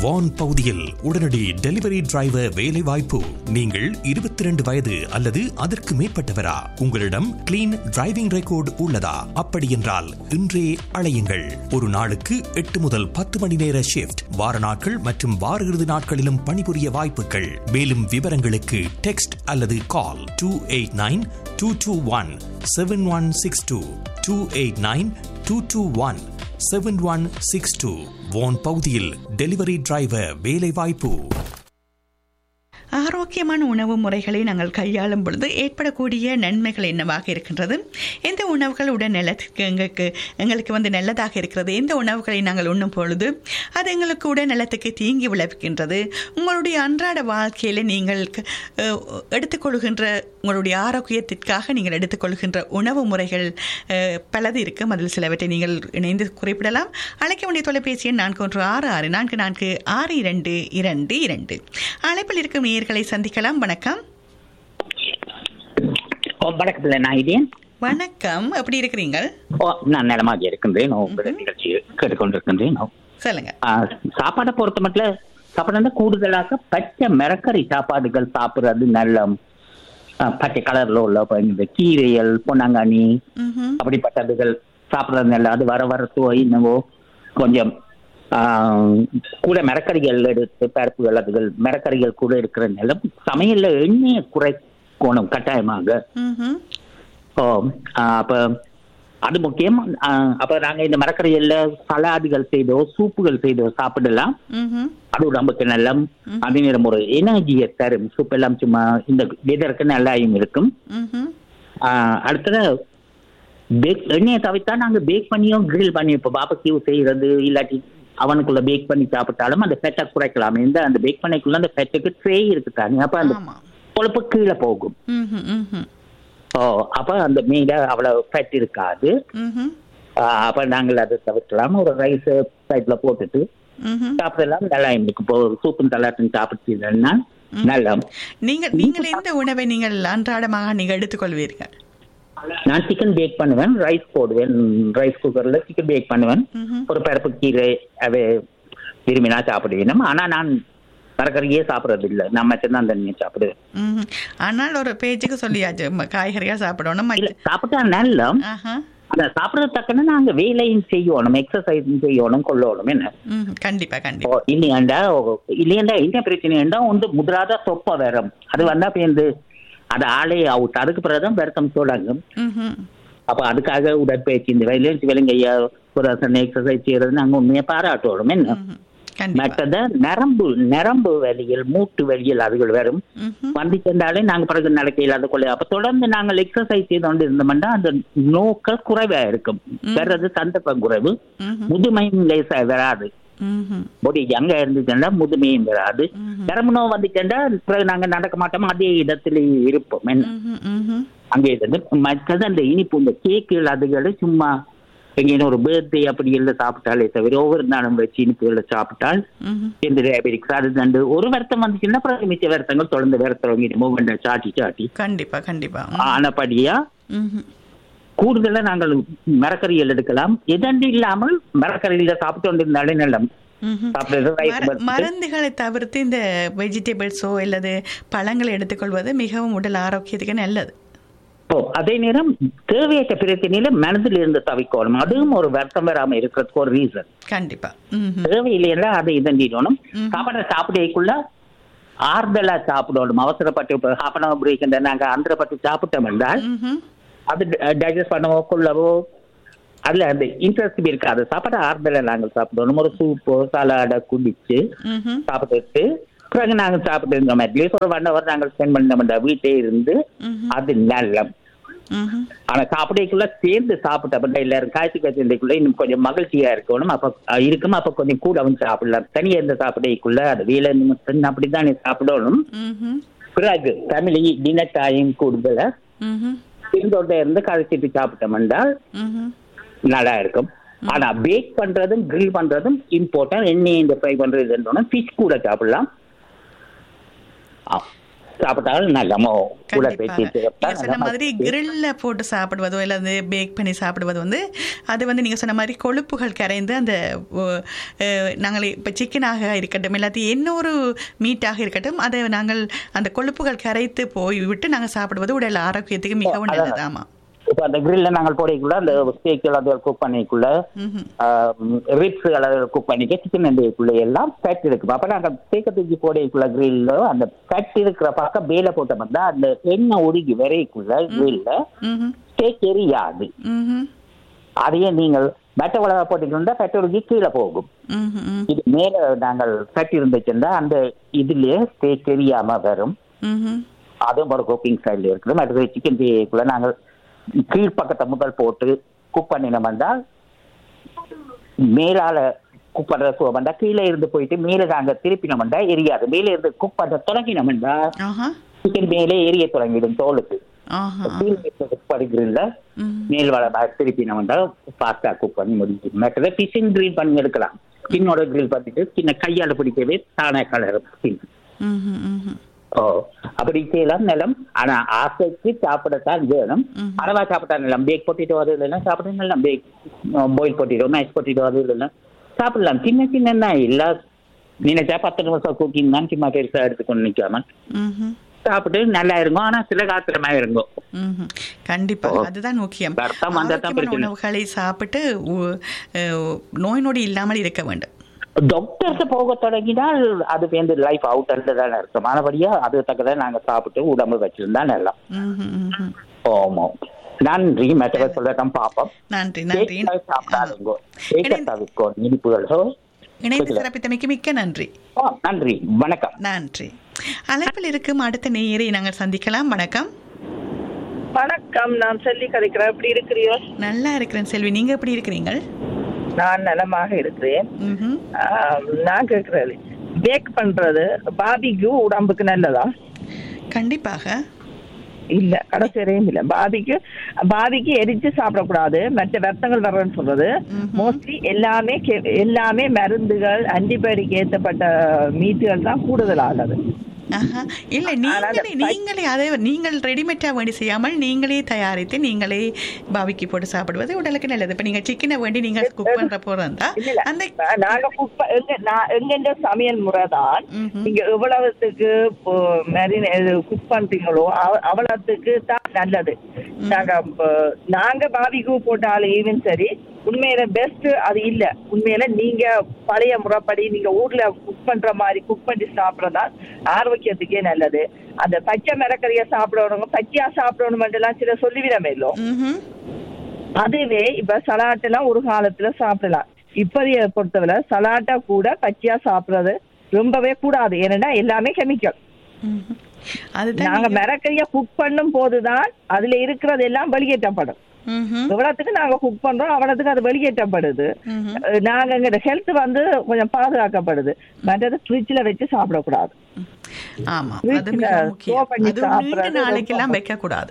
வான் பகுதியில் உடனடி delivery driver வேலை வாய்ப்பு நீங்கள் இருபத்தி ரெண்டு வயது அல்லது அதற்கு மேற்பட்டவரா உங்களிடம் கிளீன் டிரைவிங் ரெக்கார்டு உள்ளதா அப்படி என்றால் இன்றே அழையுங்கள் ஒரு நாளுக்கு எட்டு முதல் பத்து மணி நேர ஷிப்ட் வார நாட்கள் மற்றும் வார இறுதி நாட்களிலும் பணிபுரிய வாய்ப்புகள் மேலும் விவரங்களுக்கு டெக்ஸ்ட் அல்லது call two eight nine two two one seven one six two two eight nine two two one seven one six two Vaughan பகுதியில் டெலிவரி டிரைவர் வேலை வாய்ப்பு ஆரோக்கியமான உணவு முறைகளை நாங்கள் கையாளும் பொழுது ஏற்படக்கூடிய நன்மைகள் என்னவாக இருக்கின்றது எந்த உணவுகள் உடல் நலத்திற்கு எங்களுக்கு எங்களுக்கு வந்து நல்லதாக இருக்கிறது எந்த உணவுகளை நாங்கள் உண்ணும் பொழுது அது எங்களுக்கு உடல் நலத்துக்கு தீங்கி விளைவிக்கின்றது உங்களுடைய அன்றாட வாழ்க்கையில் நீங்கள் அஹ், எடுத்துக்கொள்கின்ற உங்களுடைய ஆரோக்கியத்திற்காக நீங்கள் எடுத்துக்கொள்கின்ற உணவு முறைகள் அஹ், பலது இருக்கும் அதில் சிலவற்றை நீங்கள் இணைந்து குறிப்பிடலாம் அழைக்க வேண்டிய தொலைபேசி எண் நான்கு ஒன்று ஆறு ஆறு நான்கு நான்கு ஆறு இரண்டு இரண்டு இரண்டு அழைப்பில் இருக்கும் நேயர்களை சந்திக்கலாம் வணக்கம் ஓ வணக்கத்துல நான் இதேன் வணக்கம் எப்படி இருக்கிறீங்க ஓ நான் நிலமாக இருக்கின்றேன் ஓ, உங்களோட நிகழ்ச்சி கேட்டுக்கொண்டிருக்கின்றேன் ஓ. சொல்லுங்க ஆ, சாப்பாடை பொறுத்த மட்டும் சாப்பாடு வந்து கூடுதலாக பச்சை மிரக்கறி சாப்பாடுகள் சாப்பிடுறது நல்ல ஆ, பச்சை கலர்ல உள்ள இப்ப இந்த கீரைகள் பொன்னாங்கானி ம்ஹும். அப்படிப்பட்டதுகள் சாப்பிடுறது நல்ல அது வர வர சுவை என்னவோ கொஞ்சம் ஆ, கூட மிரக்கறிகள் எடுத்து பருப்புகள் அதுகள் மிரக்கறிகள் கூட இருக்கிற நிலம் சமையல்ல எண்ணெயை குறைக்கணும் கட்டாயமாக ம்ஹும். ஓ ஆ, அப்ப அது முக்கியம் ஆ, அப்ப நாங்க இந்த மரக்கரையில சலாடுகள் செய்தோ சூப்புகள் செய்தோ சாப்பிடலாம் ம்ஹும். அது உடம்புக்கு நல்ல அதே நேரம் ஒரு எனர்ஜியை தரும் சூப் எல்லாம் சும்மா இந்த வெதருக்கு நல்லாயும் இருக்கும் ம்ஹும். ஆ, அடுத்தது பேக் எண்ணெயை தவிர்த்தா நாங்க பேக் பண்ணியும் கிரில் பண்ணி இப்போ பாபக்யூ செய்யறது இல்லாட்டி அவனுக்குள்ள பேக் பண்ணி சாப்பிட்டாலும் அந்த ஃபெட்டை குறைக்கலாம் இந்த அந்த பேக் பண்ணிக்குள்ள அந்த ஃபெட்டுக்கு ட்ரே இருக்கு தானே அப்ப அந்த ஆமா கொழுப்பு கீழே போகும் ம்ஹும். ம்ஹும். ஓ அப்ப அந்த மீன அவ்வளவு ஃபெட் இருக்காது ம்ஹும். ஆஹ் அப்ப நாங்கள் அதை தவிர்க்கலாம் ஒரு ரைஸ் சைட்ல போட்டுட்டு ம்ஹும். சாப்பிடலாம் நல்லா இருக்கும் இப்போ ஒரு சூப்பும் தலாட்டும் சாப்பிட்டீங்கன்னா நல்லா நீங்கள் நீங்கள் எந்த உணவை நீங்கள் அன்றாடமாக நீங்கள் எடுத்துக்கொள்வீர்கள் நான் சிக்கன் பேக் பண்ணுவேன் ரைஸ் போடுவேன் ரைஸ் குக்கர்ல சிக்கன் பேக் பண்ணுவேன் ம்ஹும். ஒரு பருப்பு கீரை அவை விரும்பினா சாப்பிடுவேன் ஆனா நான் மரக்கறியே சாப்பிடுறது இல்லை நான் மட்டும்தான் தண்ணியை சாப்பிடுவேன் ம்ஹும். ஆனால் ஒரு பேச்சுக்கு சொல்லியாச்சு ம- காய்கறியா சாப்பிடணும் இல்ல மற்ற- சாப்பிட்டா நல்லா ஆஹா. அந்த சாப்பிடுறது தக்கன நாங்க வேலையும் செய்யணும் எக்ஸசைஸும் செய்யணும் கொள்ளணும் என்ன ம்ஹும். கண்டிப்பா ஓ, கண்டிப்பா இல்லையாண்டா ஓ, இல்லையாண்டா என்ன பிரச்சனைண்டா வந்து முதிராத சொப்ப வரும் அது வந்தா பேருந்து அது ஆளே அவுட் அதுக்கு பிறகுதான் பெருக்கம் தொடங்கும் ம்ஹும். அப்ப அதுக்காக உடற்பயிற்சி இந்த வயலேஜ் விலங்கையா ஒரு எக்ஸசைஸ் செய்யறது நாங்க உண்மையை பாராட்டுவோம் என்ன ம்ஹும். கண்டிப்பா மற்றது நரம்பு நரம்பு வலிகள் மூட்டு வலிகள் அதுகள் வரும் ம்ஹும். வந்து சென்றாலே நாங்க பிறகு நடக்க இல்லாத கொள்ள அப்ப தொடர்ந்து நாங்கள் எக்ஸசைஸ் செய்து கொண்டு இருந்தோம்னா அந்த நோக்கள் குறைவா இருக்கும் வர்றது சந்தர்ப்பம் குறைவு ம்ஹும். முதுமையும் லேசா வராது ம்ஹும். பொடி யங்க இருந்துச்சுன்னா முதுமையும் வராது ம்ஹும். நரம்பு நோய் வந்துச்சுன்னா பிறகு நாங்க நடக்க மாட்டோம் அதே இடத்துல இருப்போம் என்ன ம்ஹும். ம்ஹும். அங்கே இருந்து மற்றது அந்த இனிப்பு இந்த கேக்குகள் அதுகளை சும்மா எங்கேயும் ஒரு பர்த்டே அப்படி எல்லாம் சாப்பிட்டாலே தவிர ஒவ்வொரு நாளும் வச்சு இனிப்புகளை சாப்பிட்டால் ம்ஹும். இந்த டயபெட்டிக்ஸ் அது தண்டு ஒரு வருத்தம் வந்துச்சுன்னா பிறகு மிச்ச வருத்தங்கள் தொடர்ந்து வருத்தம் மூவ்மெண்ட் சாட்டி சாட்டி கண்டிப்பா கண்டிப்பா ஆனபடியா ம்ஹும். கூடுதலா நாங்கள் மரக்கறிகள் எடுக்கலாம் எதண்டு இல்லாமல் மரக்கறியில சாப்பிட்டு கொண்டிருந்தாலே நல்லம் ம்ஹும். சாப்பிடுறது rice மர- வறுத்து. மருந்துகளை தவிர்த்து இந்த வெஜிடபிள்ஸோ அல்லது பழங்களை எடுத்துக்கொள்வது மிகவும் உடல் ஆரோக்கியத்துக்கு நல்லது ஓ அதே நேரம் தேவையற்ற பிரச்சனையில மனதில் இருந்து தவிக்கணும் அதுவும் ஒரு வருத்தம் வராம இருக்கிறதுக்கு ஒரு ரீசன் கண்டிப்பா ம்ஹும். தேவையில்லைன்னா அதை இதண்டிடணும் ம். சாப்பாடை சாப்பிடக்குள்ள ஆறுதலா சாப்பிடணும் அவசரப்பட்டு இப்போ ஹாஃப் அன் அவர் பிரேக் நாங்க அந்தரப்பட்டு சாப்பிட்டோம் என்றால் ம்ஹும். அது டைஜஸ்ட் பண்ணவோ கொள்ளவோ அதுல அந்த இன்ட்ரெஸ்ட் இருக்காது சாப்பாடு ஆறுதலா நாங்கள் சாப்பிடணும் ஒரு சூப்போ சாலாடை குடிச்சு ம்ஹும். சாப்பிட்டுட்டு பிறகு நாங்க சாப்பிட்டு இருந்தோம் அட்லீஸ்ட் ஒரு ஒன் ஹவர் நாங்கள் ஸ்பெண்ட் பண்ணோம்டா வீட்டே இருந்து ம்ஹும். அது நல்லம் ம்ஹும். ஆனா சாப்பிடைக்குள்ள சேர்ந்து சாப்பிட்டப்ப எல்லாரும் காய்ச்சி காய்ச்சிக்குள்ள இன்னும் கொஞ்சம் மகிழ்ச்சியா இருக்கணும் அப்ப அஹ், இருக்கும் அப்ப கொஞ்சம் கூட வந்து சாப்பிடலாம் தனியா இருந்த சாப்பிடைக்குள்ள அது வேலை நிமித்தம் அப்படித்தானே சாப்பிடணும் ம்ஹும். பிறகு ஃபேமிலி டின்னர் டைம் கூடுதல ம்ஹும். இருந்தோட்ட இருந்து கழிச்சிட்டு சாப்பிட்டோம் என்றால் ம்ஹும். நல்லா இருக்கும் ஆனா பேக் பண்றதும் grill பண்றதும் இம்பார்ட்டன்ட் எண்ணெய் இந்த ஃப்ரை பண்றது ஃபிஷ் கூட சாப்பிடலாம் ஆ. சாப்பிட்டாலும் நல்லமோ கூட பேச்சு கண்டிப்பாக நீங்க சொன்ன மாதிரி கிரில்ல போட்டு சாப்பிடுவதோ இல்லை வந்து பேக் பண்ணி சாப்பிடுவது வந்து அது வந்து நீங்க சொன்ன மாதிரி கொழுப்புகள் கரைந்து அந்த ஓ, அஹ், நாங்கள் இப்போ சிக்கனாக இருக்கட்டும் இல்லாட்டி என்ன ஒரு மீட்டாக இருக்கட்டும் அதை நாங்கள் அந்த கொழுப்புகள் கரைத்து போய் விட்டு நாங்கள் சாப்பிடுவது உடல் ஆரோக்கியத்துக்கு மிகவும் அதான். நல்லது ஆமா இப்ப அந்த கிரில்ல நாங்கள் போடக்குள்ள அந்த ஸ்டேக்கில் அதை குக் பண்ணிக்குள்ள ம்ஹும். ரிப்ஸ் குக் பண்ணிக்க சிக்கன் அண்டைக்குள்ள எல்லாம் ஃபேட் இருக்கு அப்ப நாங்க தேக்க தூக்கி போடக்குள்ள கிரில்ல அந்த ஃபேட் இருக்கிற பக்கம் வேலை போட்ட வந்தா அந்த எண்ணெய் உருகி வரைக்குள்ள கிரில்ல ம்ஹும். ஸ்டேக் எரியாது ம்ஹும். அதையே நீங்கள் மெட்ட உலக போட்டீங்கன்னா ஃபேட் உருகி கீழே போகும் ம்ஹும். ம். இது மேல நாங்கள் ஃபேட் இருந்துச்சுன்னா அந்த இதுலயே ஸ்டேக் எரியாம வரும் ம்ஹும். அதுவும் ஒரு குக்கிங் ஸ்டைல் இருக்குது மற்றது சிக்கன் செய்யக்குள்ள நாங்கள் கீழ்ப்பக்கத்தை முதல் போட்டு குக் பண்ணினோம் என்றால் மேலால குக் பண்ற சுவம் கீழே இருந்து போயிட்டு மேலே நாங்க திருப்பினோம் என்றா எரியாது மேலே இருந்து குக் பண்ண தொடங்கினோம் என்றா ஆஹா சிக்கன் மேலே எரிய தொடங்கிடும் தோலுக்கு ஆஹா கீழே குக் பண்ணுகிறதுல ம். மேல் வளமாக திருப்பினோம் என்றால் ஃபாஸ்டா குக் பண்ணி முடியும் மற்றது ஃபிஷிங் கிரில் பண்ணி எடுக்கலாம் ஸ்கின்னோட கிரில் பண்ணிட்டு சின்ன கையால பிடிக்கவே தானே கலர் ஸ்கின் ம்ஹும். ம்ஹும். ஓ அப்படி செய்யலாம் நிலம் ஆனா ஆசைக்கு சாப்பிடத்தான் வேணும் ம். அளவா சாப்பிட்டா நிலம் பேக் போட்டிட்டு அது இல்லைன்னா சாப்பிட நிலம் பேக் பாயில் போட்டிடும் மேஷ் போட்டிடும் அது இல்லைன்னா சாப்பிடலாம் சின்ன சின்ன எல்லா நினைச்சா பத்து நிமிஷம் குக்கிங் தான் சும்மா பெருசா எடுத்துக்கொண்டு நிக்காம ம்ஹும். சாப்பிட்டு நல்லா இருக்கும் ஆனா சில காத்திரமா இருக்கும் ம்ஹும். கண்டிப்பா ஓ. அதுதான் முக்கியம் வருத்தம் வந்தா தான் ஆரோக்கியமான பிரச்சனை. உணவுகளை சாப்பிட்டு உ- அஹ், நோய் நொடி இல்லாமல் இருக்க வேண்டும் டாக்டர்ஸ் போக தொடங்கினால் அது வந்து லைஃப் அவுட் தானே இருக்கும் ஆனபடியா அது தக்கதான் நாங்க சாப்பிட்டு உடம்பு வச்சிருந்தா நல்லா ம்ஹும். ம்ஹும். ஆமா நன்றி மற்றவர் சொல்லதான் பார்ப்போம் நன்றி நன்றி கேக்கை சாப்பிடாதீங்க இணைந்து- கேக்கை தவிர்க்கோ இனிப்புகள் ஓ, இணைந்து சிறப்பித்தமைக்கு மிக்க நன்றி ஆ, நன்றி வணக்கம் நன்றி அழைப்பில் இருக்கும் அடுத்த நேயரை நாங்கள் சந்திக்கலாம் வணக்கம் வணக்கம் நான் செல்வி கதைக்கிறேன் எப்படி இருக்கிறீர்கள் நல்லா இருக்கிறேன் செல்வி நீங்க எப்படி இருக்கிறீங்க நான் நலமாக இருக்கிறேன் ம்ஹும். ஆம், நான் கேட்கிறேன் பேக் பண்றது பாபிக்கு உடம்புக்கு நல்லதா கண்டிப்பாக இல்ல கடைசியும் இல்ல பாபிக்கு பாபிக்கு எரிச்சு சாப்பிடக்கூடாது மற்ற வருத்தங்கள் வர்றதுன்னு சொல்றது ம்ஹும். மோஸ்ட்லி எல்லாமே கெ- எல்லாமே மருந்துகள் ஆன்டிபயோட்டிக் ஏற்றப்பட்ட மீட்டுகள் தான் கூடுதலானது ஆஹா. இல்ல ஆனா அந்த நீங்களே நீங்களே அதை நீங்கள் ரெடிமேடா வேண்டி செய்யாமல் நீங்களே தயாரித்து நீங்களே பாவிக்கு போட்டு சாப்பிடுவது உடலுக்கு நல்லது இப்ப நீங்க சிக்கனை வேண்டி நீங்க குக் பண்ற போறதா இல்ல இல்ல அந்த நா- நாங்க cook ப- எங்க நான் எங்கெந்த சமையல் முறை தான் ம்ஹும். நீங்க எவ்வளவுத்துக்கு மெரின் குக் பண்றீங்களோ அவ- அவ்வளவுத்துக்கு தான் நல்லது நாங்க இப்ப- நாங்க பாபிக்கு போட்டாலும் ஈவன் சரி உண்மையில பெஸ்ட் அது இல்ல உண்மையில நீங்க பழைய முறைப்படி நீங்க ஊர்ல குக் பண்ற மாதிரி குக் பண்ணி சாப்பிடறதா ஆரோக்கியத்துக்கே நல்லது அந்த பச்சை மிரக்கறிய சாப்பிடணும் பச்சையா சாப்பிடணும் எல்லாம் சில சொல்லிவிடமே இல்லோ ம்ஹும். அதுவே இப்ப சலாட் எல்லாம் ஒரு காலத்துல சாப்பிடலாம் இப்பதைய பொறுத்தவரை சலாட்டா கூட பச்சையா சாப்பிடுறது ரொம்பவே கூடாது ஏன்னா எல்லாமே கெமிக்கல் ம்ஹும். அதுதான் நாங்க நீங்க- மிரக்கறிய குக் பண்ணும் போதுதான் அதுல இருக்கிறது எல்லாம் வெளியேற்றப்படும் ம்ஹும். எவ்வளவுக்கு நாங்க குக் பண்றோம் அவ்வளவுக்கு அது வெளியேற்றப்படுது ம்ஹும். அஹ் நாங்க எங்க ஹெல்த் வந்து கொஞ்சம் பாதுகாக்கப்படுது மற்றது ஃப்ரிட்ஜ்ல வச்சு சாப்பிடக்கூடாது ஆமா வீட்டுல அது மிக store முக்கியம் பண்ணி அது நீண்ட சாப்பிடுறது நாளைக்கு எல்லாம் ரொம்ப- வைக்க கூடாது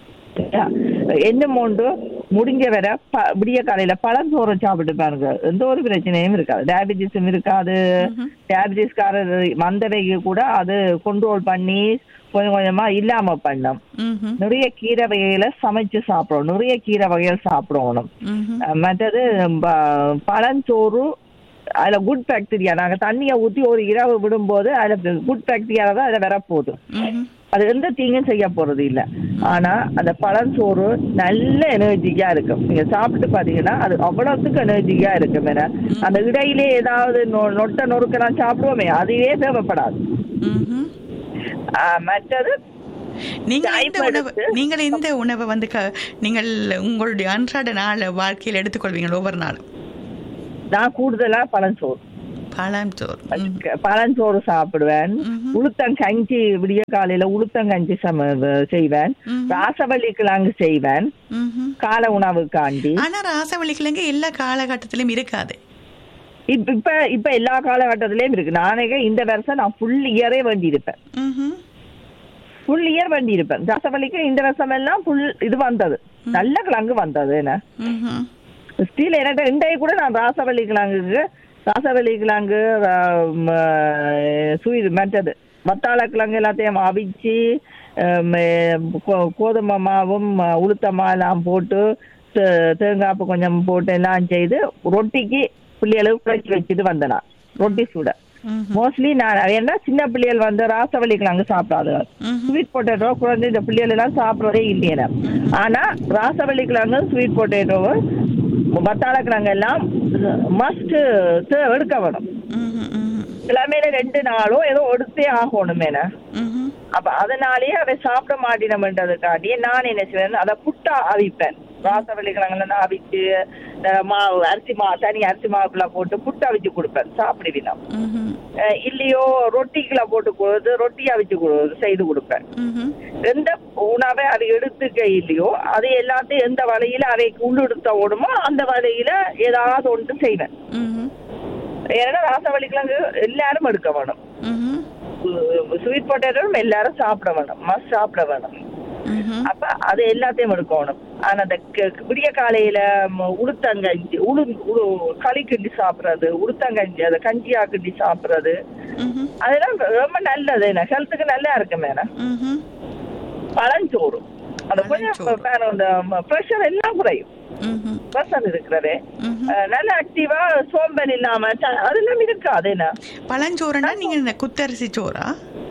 என்ன மோண்டு முடிஞ்ச வரை ப- விடிய காலையில பழஞ்சோறும் சாப்பிட்டு பாருங்க எந்த ஒரு பிரச்சனையும் இருக்காது டயபிட்டிஸும் இருக்காது டயபிட்டிஸ்காரர் வந்தவைக்கு கூட அது கண்ட்ரோல் பண்ணி கொஞ்சம் கொஞ்சமா இல்லாம பண்ணும் ம்ஹும். நிறைய கீரை வகைகளை சமைச்சு சாப்பிடணும் நிறைய கீரை வகைகள் சாப்பிடணும் ம்ஹும். அஹ் மற்றது ப- பழஞ்சோறு அதுல குட் பாக்டீரியா நாங்க தண்ணியை ஊத்தி ஒரு இரவு விடும்போது அதுல குட் பாக்டீரியா தான் அதுல வரப்போகுது ம்ஹும். அது எந்த தீங்கும் செய்ய போறது இல்ல ஆனா அந்த பழஞ்சோறு நல்ல எனர்ஜிக்கா இருக்கும் நீங்க சாப்பிட்டு பாத்தீங்கன்னா அது அவ்வளவுக்கு எனர்ஜிக்கா இருக்கும் ஏன்னா அந்த இடையிலே ஏதாவது நொ- நொட்ட நொறுக்கெல்லாம் சாப்பிடுவோமே அதுவே தேவைப்படாது ம்ஹும். ஆஹ் மற்றது நீங்க Time இந்த உணவு எடுத்து- நீங்கள் இந்த உணவை வந்து க- நீங்கள் உங்களுடைய அன்றாட நாள் வாழ்க்கையில் எடுத்துக்கொள்வீங்க ஒவ்வொரு நாளும் நான் கூடுதலா பழஞ்சோறு பழம் சோறு ம். பழஞ்சோறு சாப்பிடுவேன் ம்ஹும். உளுத்தங்கஞ்சி விடிய காலையில உளுத்தங்கஞ்சி சம செய்வேன் ம்ஹும். ராசவள்ளி கிழங்கு செய்வேன் ம்ஹும். காலை உணவுக்காண்டி ஆனா ராசவள்ளி கிழங்கு எல்லா காலகட்டத்திலும் இருக்காது இப்ப இப்ப இப்ப எல்லா காலகட்டத்திலயும் இருக்கு நானே இந்த வருஷம் நான் ஃபுல் இயரே வேண்டி இருப்பேன் ம்ஹும். ஃபுல் இயர் வேண்டி இருப்பேன் ராசவள்ளிக்கு இந்த வருஷம் எல்லாம் ஃபுல் இது வந்தது நல்ல கிழங்கு வந்தது என்ன ம்ஹும். ஸ்டீல் என்கிட்ட இன்றைய கூட நான் ராசவள்ளி கிழங்குக்கு ராசவள்ளி கிழங்கு சுயிர் மற்றது மத்தாள கிழங்கு எல்லாத்தையும் அவிச்சு ஹம், அஹ், கோ- கோதுமை மாவும் அஹ், உளுத்த மாலாம் போட்டு தே- தேங்காய்ப்பு கொஞ்சம் போட்டு எல்லாம் செய்து ரொட்டிக்கு பிள்ளைகளுக்கு குழைச்சி வச்சுட்டு வந்தேன் நான். ரொட்டி சுட மோஸ்ட்லி நான் ஏன்னா சின்ன பிள்ளைகள் வந்து ராசவள்ளி கிழங்கு சாப்பிடாது ஸ்வீட் பொட்டேட்டோ குழந்தை இந்த பிள்ளைகள் எல்லாம் சாப்பிடறதே இல்லையே ஆனா ராசவள்ளி கிழங்கு ஸ்வீட் பொட்டேட்டோவும் மத்தாள கிழங்கு எல்லாம் மஸ்ட் எடுக்க வேணும் கிழமையில ரெண்டு நாளும் ஏதோ எடுத்தே ஆகணுமேன அப்ப அதனாலேயே அதை சாப்பிட மாட்டினோம்ன்றதுக்காண்டி நான் என்ன செய்வேன் அதை புட்டா அவிப்பேன் ராசவள்ளி கிழங்குல அவிச்சு அஹ், மாவு அரிசி மா தனி அரிசி மாவுக்குள்ள போட்டு புட்டு அவிச்சு கொடுப்பேன் சாப்பிடுவீங்க அஹ், இல்லையோ ரொட்டிக்குள்ள போட்டு கொடுத்து ரொட்டி அவிச்சு கொடு- செய்து கொடுப்பேன் எந்த உணவை அது எடுத்துக்க இல்லையோ அது எல்லாத்தையும் எந்த வழியில அவைக்கு உள்ளெடுத்த ஓடுமோ அந்த வழியில ஏதாவது ஒன்று செய்வேன் ஏன்னா ராசவள்ளி கிழங்கு எல்லாரும் எடுக்க வேணும் ஸ்வீட் பொட்டேட்டோவும் எல்லாரும் சாப்பிட வேணும் மஸ்ட் சாப்பிட வேணும் அப்ப அது எல்லாத்தையும் எடுக்கணும் ஆனா அந்த க- விடிய காலையில ம, உளுத்தங்கஞ்சி உளு உளு களி கிண்டி சாப்பிடுறது உளுத்தங்கஞ்சி அதை கஞ்சியா கிண்டி சாப்பிடுறது அதெல்லாம் ரொம்ப நல்லது என்ன ஹெல்த்துக்கு நல்லா இருக்குமே பழஞ்சோறு அது கொஞ்சம் பழஞ்சோறு. பாரு, அந்த ப்ரெஷர் எல்லாம் குறையும் ப்ரெஷர் இருக்கிறது அஹ், நல்ல ஆக்டிவா சோம்பல் இல்லாம ச- அதெல்லாம் இருக்காது என்ன பழஞ்சோறுனா நீங்க இந்த குத்தரிசி சோறா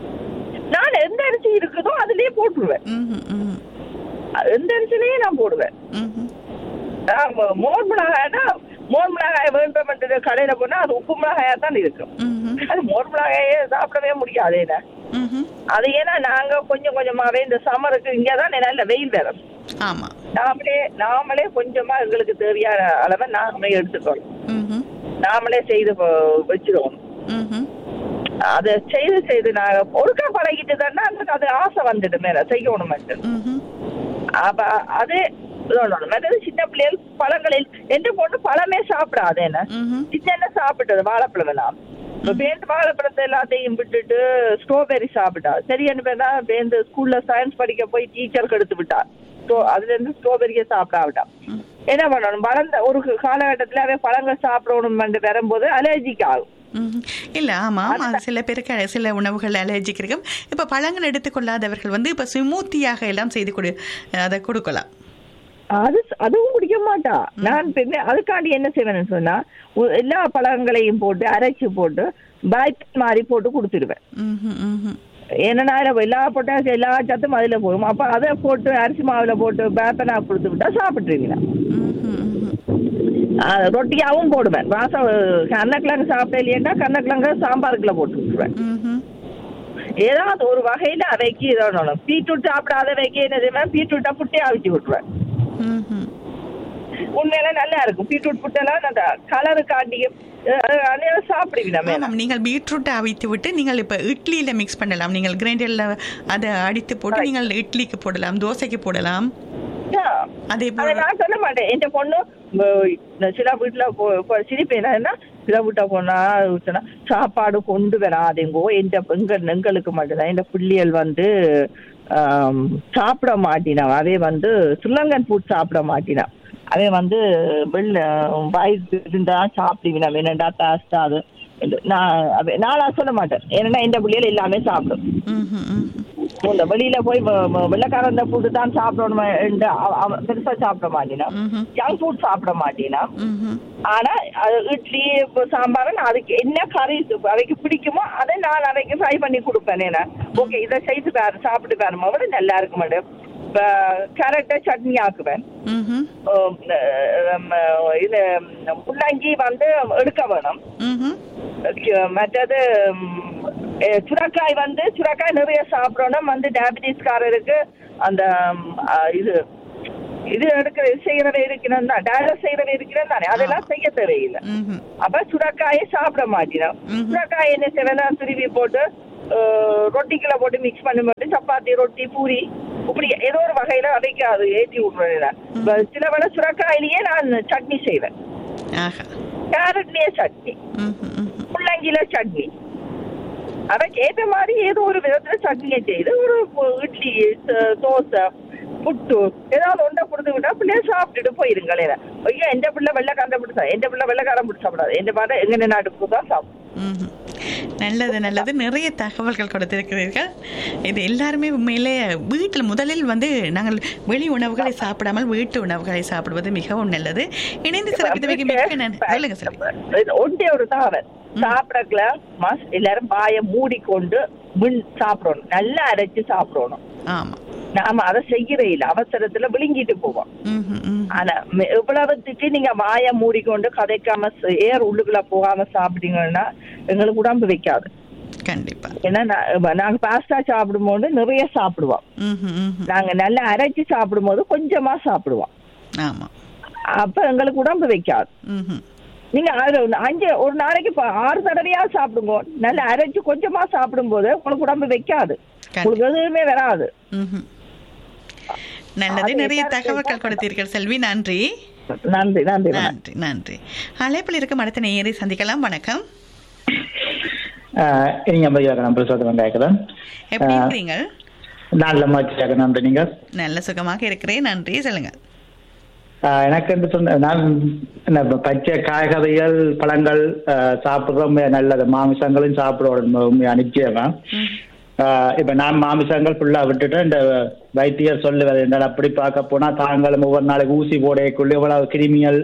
நான் எந்த அரிசி இருக்குதோ அதுலயே போட்டுருவேன் ம்ஹும், ம்ஹும், எந்த அரிசிலையே நான் போடுவேன் ம்ஹும். நான் மோ- மோர் மிளகாய்னா மோர் மிளகாய் வேண்டும் கடையில போனா அது உப்பு மிளகாயா தான் இருக்கும் ம்ஹும், அது மோர் மிளகாயே சாப்பிடவே முடியாது என்ன ம்ஹும். அது ஏன்னா நாங்க கொஞ்சம் கொஞ்சமாவே இந்த சம்மருக்கு இங்கதான் நல்ல வெயில் வரும் ஆமா நாமளே நாமளே கொஞ்சமா எங்களுக்கு தேவையான அளவை நாமளே எடுத்துக்கணும் ம்ஹும், நாமளே செய்து வ- வச்சிருவோம் ம்ஹும். அதை செய்து செய்து நாங்க ஒருக்கா பழகிட்டு தானே அதுக்கு அது ஆசை வந்துட்டு மேல செய்யணும் ம்ஹும். அப்ப அது இதொன்னு. மற்றது சின்ன பிள்ளைகள் பழங்களில் எந்த பொண்ணு பழமே சாப்பிடாது என்ன ம்ஹும். சின்ன சாப்பிட்டது வாழைப்பழம் எல்லாம் இப்ப பேந்து வாழைப்பழத்தை எல்லாத்தையும் விட்டுட்டு ஸ்ட்ராபெரி சாப்பிட்டா சரியான பேர் தான் பேந்து ஸ்கூல்ல சயின்ஸ் படிக்க போய் டீச்சருக்கு எடுத்து விட்டா So, அதுல இருந்து ஸ்ட்ராபெரியை சாப்பிட விட்டா என்ன பண்ணணும் வளர்ந்த ஒரு காலகட்டத்துல அவன் பழங்கள் சாப்பிடணும் வரும்போது அலர்ஜிக் ஆகும் ம்ஹும். இல்ல ஆமா அது சில பேருக்கு அ- சில உணவுகள் அலர்ஜிக் இருக்கும் இப்ப பழங்கள் எடுத்துக்கொள்ளாதவர்கள் வந்து இப்ப ஸ்மூத்தியாக எல்லாம் செய்து கொடு அதை கொடுக்கலாம் அது அதுவும் குடிக்க மாட்டா நான் பின்ன அதுக்காண்டி என்ன செய்வேன்னு சொன்னா ஒ- எல்லா பழங்களையும் போட்டு அரைச்சு போட்டு பாய்ட் மாதிரி போட்டு கொடுத்துருவேன் ம்ஹும், ம்ஹும். ஏன்னா அதுல எல்லா பொட்டாசியம் எல்லா சத்தும் அதுல போகும் அப்ப அதை போட்டு அரிசி மாவுல போட்டு பேப்பனா கொடுத்து விட்டா சாப்பிட்டுருவீங்க ம்ஹும், ம்ஹும். ரொட்டியாவும் போடுவேன் ராசம் கண்ணக்கிழங்கு சாப்பிட்டே இல்லையா கண்ணக்கிழங்கு சாம்பாருக்குள்ள போட்டு விட்டுருவேன் ம்ஹும். ஏதாவது ஒரு வகையில அவைக்கு இதோடணும் பீட்ரூட் சாப்பிடாத வைக்க என்ன செய்வேன் பீட்ரூட்டை புட்டே அவிச்சு விட்டுருவேன் ம்ஹும். உண்மையில நல்லா இருக்கும் பீட்ரூட் புட்டெல்லாம் அந்த கலருக்காண்டியும் சாப்பிடுவீங்க மேல ஆமாம் நீங்கள் பீட்ரூட்டை அவித்து விட்டு நீங்கள் இப்போ இட்லியில் மிக்ஸ் பண்ணலாம் நீங்கள் கிரைண்டரில் அதை அடித்து போட்டு நீங்கள் இட்லிக்கு போடலாம் தோசைக்கு போடலாம் அதே அதை போல நான் சொல்ல மாட்டேன் என் பொண்ணு அஹ், இந்த சில வீட்டுல சிரிப்பேன் என்ன சில வீட்டை போனா சொன்னா, சாப்பாடு கொண்டு வராதேங்கோ என் எங்க எங்களுக்கு மட்டும்தான் என் பிள்ளைகள் வந்து ஆம், சாப்பிட மாட்டினான் அவே வந்து ஸ்ரீலங்கன் ஃபுட் சாப்பிட மாட்டினான் அவன் வந்து வெள்ள வயசு இருந்தா சாப்பிடுவினா என்னடா தாஸ்டா அது என்று நான் அவ- நானா சொல்ல மாட்டேன் ஏன்னா இந்த பிள்ளைகள் எல்லாமே சாப்பிடும் ம்ஹும், ம்ஹும். இந்த வெளியில போய் வ- வ- வெள்ளைக்காரந்த ஃபுட்டு தான் சாப்பிடணும் என்று அவ- அவ பெருசா சாப்பிட மாட்டினான் ம்ஹும். ஜங்க் ஃபுட் சாப்பிட மாட்டேனான் ம்ஹும். ஆனா அது இட்லி இப்ப சாம்பார் நான் அதுக்கு என்ன கறி அவைக்கு பிடிக்குமோ அதை நான் அவைக்கு ஃப்ரை பண்ணி கொடுப்பேன் ஏன்னா ஓகே இதை செய்து பாரு சாப்பிட்டு பாருமா விட நல்லா இருக்கு மேடம் இப்போ கேரட்டை சட்னி ஆக்குவேன் ம்ஹும். உம், அஹ், இது முள்ளங்கி வந்து எடுக்க வேணும் ம்ஹும். க- மற்றது ம், அஹ், சுரக்காய் வந்து சுரக்காய் நிறைய சாப்பிடணும் வந்து டயபிட்டிஸ்காரருக்கு அந்த ம், அஹ், இது இது எடுக்கிற செய்யறவ இருக்கிறது தான் டயட் செய்யறவ இருக்கிறது தானே அதெல்லாம் செய்ய தேவையில்லை ம்ஹும். அப்ப சுரக்காயை சாப்பிட மாட்டேன் ம்ஹும். சுரக்காய் என்ன செய்வேன் துருவி போட்டு அஹ், ரொட்டிக்குள்ள போட்டு மிக்ஸ் பண்ணி போட்டு சப்பாத்தி ரொட்டி பூரி இப்படி ஏதோ ஒரு வகையில அதைக்கு அது ஏற்றி விடுறேன் இப்ப சில வேளை சுரக்காயிலேயே நான் சட்னி செய்வேன் ஆஹா கேரட்லயே சட்னி ம்ஹும், ம்ஹும். முள்ளங்கில சட்னி அதுக்கு ஏற்ற மாதிரி ஏதோ ஒரு விதத்துல சட்னியை செய்து ஒரு பு- இட்லி ச- தோசை புட்டு ஏதாவது ஒன்றை கொடுத்து விட்டா பிள்ளைய சாப்பிட்டுட்டு போயிருங்களே ஐயா எந்த பிள்ளை வெள்ளைக்காரன் பிடிச்சா எந்த பிள்ளை வெள்ளைக்காரன் பிடிச்ச சாப்பிடாது எந்த பாட எங்க நாட்டுக்கு தான் சாப்பிடும் ம்ஹும். நல்லது நல்லது நிறைய தகவல்கள் கொடுத்திருக்கிறீர்கள் இது எல்லாருமே உண்மையிலே வீட்டில் முதலில் வந்து நாங்கள் வெளி உணவுகளை சாப்பிடாமல் வீட்டு உணவுகளை சாப்பிடுவது மிகவும் நல்லது இணைந்து சிறப்பித்தவைக்கு மிக்க நன்றி சொல்லுங்க சார் ஒன்றே ஒரு தகவல் சாப்பிடக்கல மாஸ் எல்லாரும் வாயை மூடிக்கொண்டு மின் சாப்பிடணும் நல்லா அரைச்சு சாப்பிடணும் ஆமாம் நாம அதை செய்யறே இல்ல அவசரத்துல விழுங்கிட்டு போவோம் ம்ஹும், ம். ஆனா ம- எவ்வளவுத்துக்கு நீங்க வாயை மூடிக்கொண்டு கதைக்காம ச- ஏர் உள்ளுக்குள்ள போகாம சாப்பிட்டீங்கன்னா எங்களுக்கு உடம்பு வைக்காது கண்டிப்பா ஏன்னா நா- இப்ப நாங்க பாஸ்தா சாப்பிடும்போது நிறைய சாப்பிடுவோம் ம்ஹும், ம்ஹும். நாங்க நல்லா அரைச்சு சாப்பிடும்போது கொஞ்சமா சாப்பிடுவோம் ஆமாம் அப்ப எங்களுக்கு உடம்பு வைக்காது ம்ஹும். நீங்க ஆறு அஞ்சு ஒரு நாளைக்கு ப- ஆறு தடவையா சாப்பிடுங்க நல்லா அரைச்சு கொஞ்சமா சாப்பிடும்போது உங்களுக்கு உடம்பு வைக்காது உங்களுக்கு எதுவுமே வராது ம்ஹும். நல்லது அது நிறைய எல்லாருக்கும் தகவல்கள் கொடுத்தீர்கள் செல்வி நன்றி நன்றி நன்றி வணக்கம். நன்றி நன்றி அழைப்பில் இருக்கும் அடுத்த நேயரை சந்திக்கலாம் வணக்கம் நீங்க ஐம்பது நான் பிரசாதம் கேட்குறேன் எப்படி ஆ. இருக்கிறீங்க நல்ல மகிழ்ச்சியாக நன்றி நீங்க நல்ல சுகமாக இருக்கிறேன் நன்றி சொல்லுங்க ஆஹ் எனக்கு என்று சொன்ன நான் என்ன இப்ப பச்சை காய்கறிகள் பழங்கள் ஆஹ் சாப்பிடுறது ரொம்ப நல்லது மாமிசங்களும் சாப்பிடணும் உண்மையா நிச்சயமா ஆஹ் இப்ப நான் மாமிசங்கள் ஃபுல்லா விட்டுட்டு இந்த வைத்தியர் சொல்லுவது என்ன அப்படி பார்க்க போனா தாங்களும் ஒவ்வொரு நாளைக்கு ஊசி போடையக்குள்ள இவ்வளவு கிருமிகள்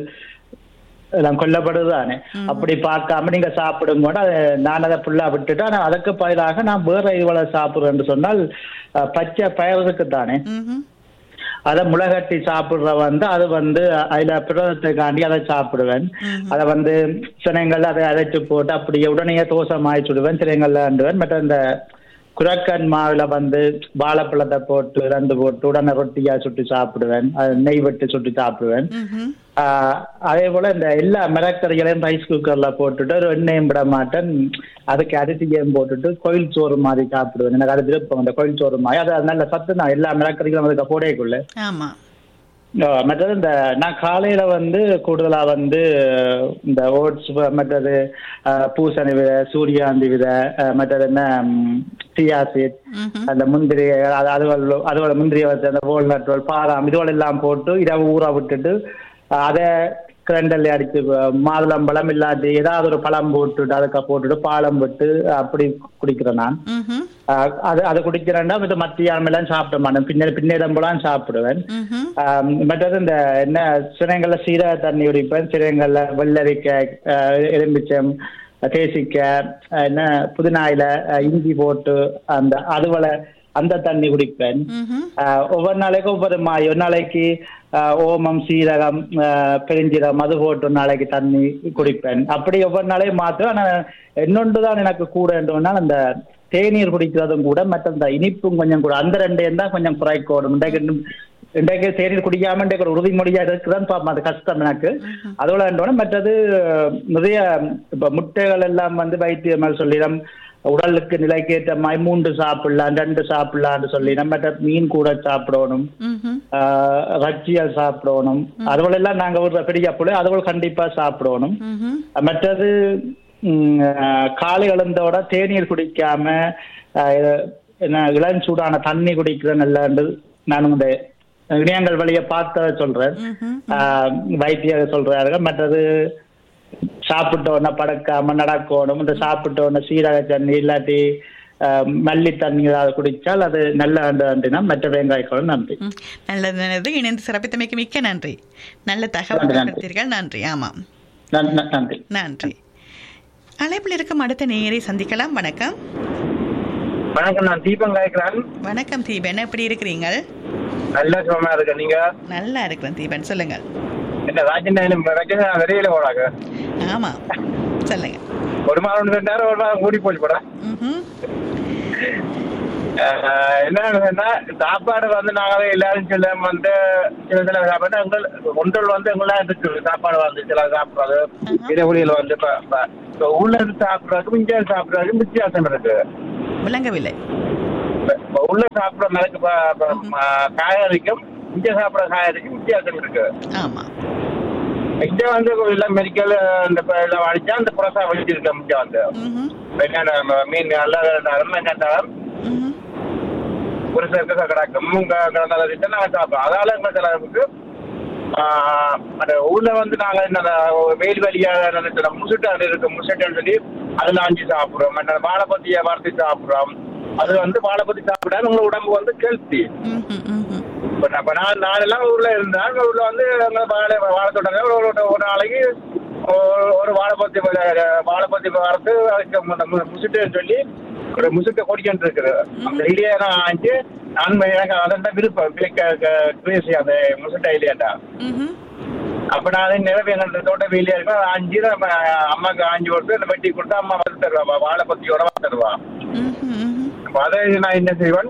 எல்லாம் கொல்லப்படுதானே அப்படி பார்க்காம நீங்க சாப்பிடும் போது அதை நான் அதை ஃபுல்லா விட்டுட்டு ஆனா அதுக்கு பதிலாக நான் வேற இவ்வளவு சாப்பிடுறேன்னு சொன்னால் ஆஹ் பச்சை பயிருக்கு தானே ம்ஹும். அதை முளைகட்டி சாப்பிடுற வந்து அது வந்து அதுல பிரதத்துக்காண்டி அதை சாப்பிடுவேன் அதை வந்து சினைங்கள்ல அதை அரைச்சு போட்டு அப்படியே உடனே தோசை மாய் சுடுவேன் சினைங்கள்ல அண்டுவேன் மற்ற இந்த குரக்கன் மாவுல வந்து வாழைப்பழத்தை போட்டு ரெண்டு போட்டு உடனே ரொட்டியா சுட்டு சாப்பிடுவேன் அது நெய் விட்டு சுட்டு சாப்பிடுவேன் ம்ஹும். ஆஹ் அதே போல இந்த எல்லா மிளக்கறிகளையும் ரைஸ் குக்கர்ல போட்டுட்டு ஒரு எண்ணெயும் விட மாட்டேன் அதுக்கு அரிசியும் போட்டுட்டு கோயில் சோறு மாதிரி சாப்பிடுவேன் எனக்கு அது விருப்பம் அந்த கோயில் சோறு மாதிரி அது அது நல்ல சத்து தான் எல்லா மிளக்கறிகளும் அதுக்கு போடக்குள்ள ஆமா மற்றது இந்த நான் காலையில வந்து கூடுதலா வந்து இந்த ஓட்ஸ் மற்றது ஆஹ், பூசணி விதை சூரியாந்தி விதை ஆஹ், மற்றது என்ன டியா சீட் ம்ஹும். அந்த முந்திரி அது அதுவள் அதுவள முந்திரியை வச்சு அந்த வால்நட் பாதாம் இதுவள் எல்லாம் போட்டு இரவு ஊற விட்டுட்டு அதை கிரண்டல் அடிச்சு அஹ், மாதுளம்பழம் இல்லாட்டி ஏதாவது ஒரு பழம் போட்டுட்டு அதுக்கு போட்டுட்டு பாலம் விட்டு அப்படி குடிக்கிறேன் நான் ம்ஹும். அஹ், அது அது குடிக்கிறேன்னா இது மத்தியானம் எல்லாம் சாப்பிட மாட்டேன் பின்ன பின்னிடம்பெல்லாம் சாப்பிடுவேன் ம்ஹும். ஆம், மற்றது இந்த என்ன சிறைங்கள்ல சீரக தண்ணி குடிப்பேன் சிறைங்கள்ல வெள்ளரிக்காய் அஹ், எலுமிச்சம் தேசிக்காய் அஹ், என்ன புதினாயில அஹ், இஞ்சி போட்டு அந்த அதுவளை அந்த தண்ணி குடிப்பேன் ம்ஹும். ஆஹ் ஒவ்வொரு நாளைக்கு ஒவ்வொரு மாதிரி ஒரு நாளைக்கு ஆஹ் ஓமம் சீரகம் ஆஹ் பெருஞ்சீரகம் அது போட்டு ஒரு நாளைக்கு தண்ணி குடிப்பேன் அப்படி ஒவ்வொரு நாளையும் மாற்றுவேன் ஆனா இன்னொன்று தான் எனக்கு கூட என்றுனா அந்த தேநீர் குடிக்கிறதும் கூட மற்ற இந்த இனிப்பும் கொஞ்சம் கூட அந்த ரெண்டையும் தான் கொஞ்சம் குறைக்கணும் இன்றைக்கு இன்னும் இன்றைக்கு தேநீர் குடிக்காம இன்றைக்கு ஒரு உறுதிமொழியா இருக்குதான் பாப்போம் அது கஷ்டம் எனக்கு அதோட என்றோட மற்றது நிறைய இப்ப முட்டைகள் எல்லாம் வந்து வைத்தியமல் சொல்லிடம் உடலுக்கு நிலைக்கேற்ற மாதிரி மூன்று சாப்பிடலாம் ரெண்டு சாப்பிடலாம்னு சொல்லி நம்ம மீன் கூட சாப்பிடணும் ம்ஹும். ஆஹ் ரச்சியல் சாப்பிடணும் அதுவளெல்லாம் நாங்க ஒரு பெரிய அப்போ அதுவள் கண்டிப்பா சாப்பிடணும் ம்ஹும். மற்றது ம், ஆஹ் காலை எழுந்தோட தேநீர் குடிக்காம ஆஹ் இது என்ன இளஞ்சூடான தண்ணி குடிக்கிறது நல்லது நான் இந்த இணையங்கள் வழியை பார்த்த சொல்றேன் ம்ஹும். ஆஹ் வைத்தியர் சொல்றார்கள் மற்றது சாப்பிட்ட உடனே படுக்காம நடக்கணும் இந்த சாப்பிட்ட உடனே சீரக தண்ணி இல்லாட்டி ஆஹ் மல்லி தண்ணி ஏதாவது குடிச்சால் அது நல்ல அண்டினா மற்ற வெங்காயங்களும் நன்றி ம். நல்லது நல்லது இணைந்து சிறப்பித்தமைக்கு மிக்க நன்றி நல்ல நன்றி, தகவல் நன்றி. கொடுத்தீர்கள் நன்றி ஆமாம் நன்- நன்- நன்றி நன்றி அழைப்பில் இருக்கும் அடுத்த நேயரை சந்திக்கலாம் வணக்கம் வணக்கம் நான் தீபம் கேட்கிறேன் வணக்கம் தீபன் எப்படி இருக்கிறீங்க நல்ல சுகமா இருக்கேன் நீங்க நல்லா இருக்கிறேன் தீபன் சொல்லுங்க என்ன ராஜன் பிரச்சனை வெளியில போறாங்க ஆமா சொல்லுங்க ஒரு மாதம் ரெண்டு நேரம் ஒரு மாதம் கூடி போச்சு போட ம்ஹும். என்ன சாப்பாடு வந்து நாங்களே எல்லாரும் சில வந்து சில சில சாப்பாடு எங்கள் ஒன்றல் வந்து எங்களாம் இருக்குது சாப்பாடு வந்து சில சாப்பிடுறது இரவுலியில் வந்து இப்ப- இப்ப- இப்ப உள்ள இருந்து சாப்பிடுறதுக்கும் இங்கே சாப்பிடுறதுக்கும் வித்தியாசம் இருக்கு விளங்கவில்லை இப்ப- இப்ப உள்ள சாப்பிடுற மலைக்கு காயறிக்கும் இங்கே சாப்பிடுற காயறிக்கும் வித்தியாசம் இருக்கு ஆமா இங்க வந்து எல்லாம் மெடிக்கல் இந்த ப- எல்லாம் அடிச்சா அந்த புரசா வச்சிருக்கேன் இங்க வந்து ம்ஹும். வெங்காயம் மீன் நல்லா இருந்தாலும் வெங்காயம் ம்ஹும். ஒரு சில கிடக்கும் கிடந்தாலும் நாங்க சாப்பிடுறோம் அதால எங்க சிலருக்கு ஆஹ், அந்த ஊர்ல வந்து நாங்க என்ன வெயில் வழியா முசுட்டாண்டு இருக்கு முசுட்டான்னு சொல்லி அதுல அஞ்சு சாப்பிடுறோம் மற்ற வாழைப்பத்திய வறுத்து சாப்பிடுறோம் அது வந்து வாழைப்பத்தி சாப்பிட்டா உங்க உடம்பு வந்து ஹெல்த்தி ம்ஹும், ம்ஹும். இப்ப நான் இப்ப நான் நான் எல்லாம் ஊர்ல இருந்தேன் எங்க ஊர்ல வந்து எங்க வாழை வாழை தோட்டங்க ஒரு ஒரு- ஒரு நாளைக்கு ஒரு- ஒரு வாழைப்பத்தி வ- வாழைப்பத்தி வறுத்து அதுக்கு மு- மு- முசுட்டுன்னு சொல்லி ஒரு முசுட்டை கொடிக்கிட்டு இருக்குது அந்த ஐடியா நான் ஆச்சு நான் எனக்கு அதான் விருப்பம் கிரேசி அந்த முசுட்டை ஐடியாட்டா ம்ஹும். அப்ப நான் நிலவு எங்க தோட்ட வெளியே இருக்கும் அஞ்சு நம்ம அம்மாக்கு அஞ்சு கொடுத்து அந்த வெட்டி கொடுத்து அம்மா வந்து தருவா வாழைப்பத்தியோட வந்து தருவா ம்ஹும், ம்ஹும். அப்ப அதை நான் என்ன செய்வேன்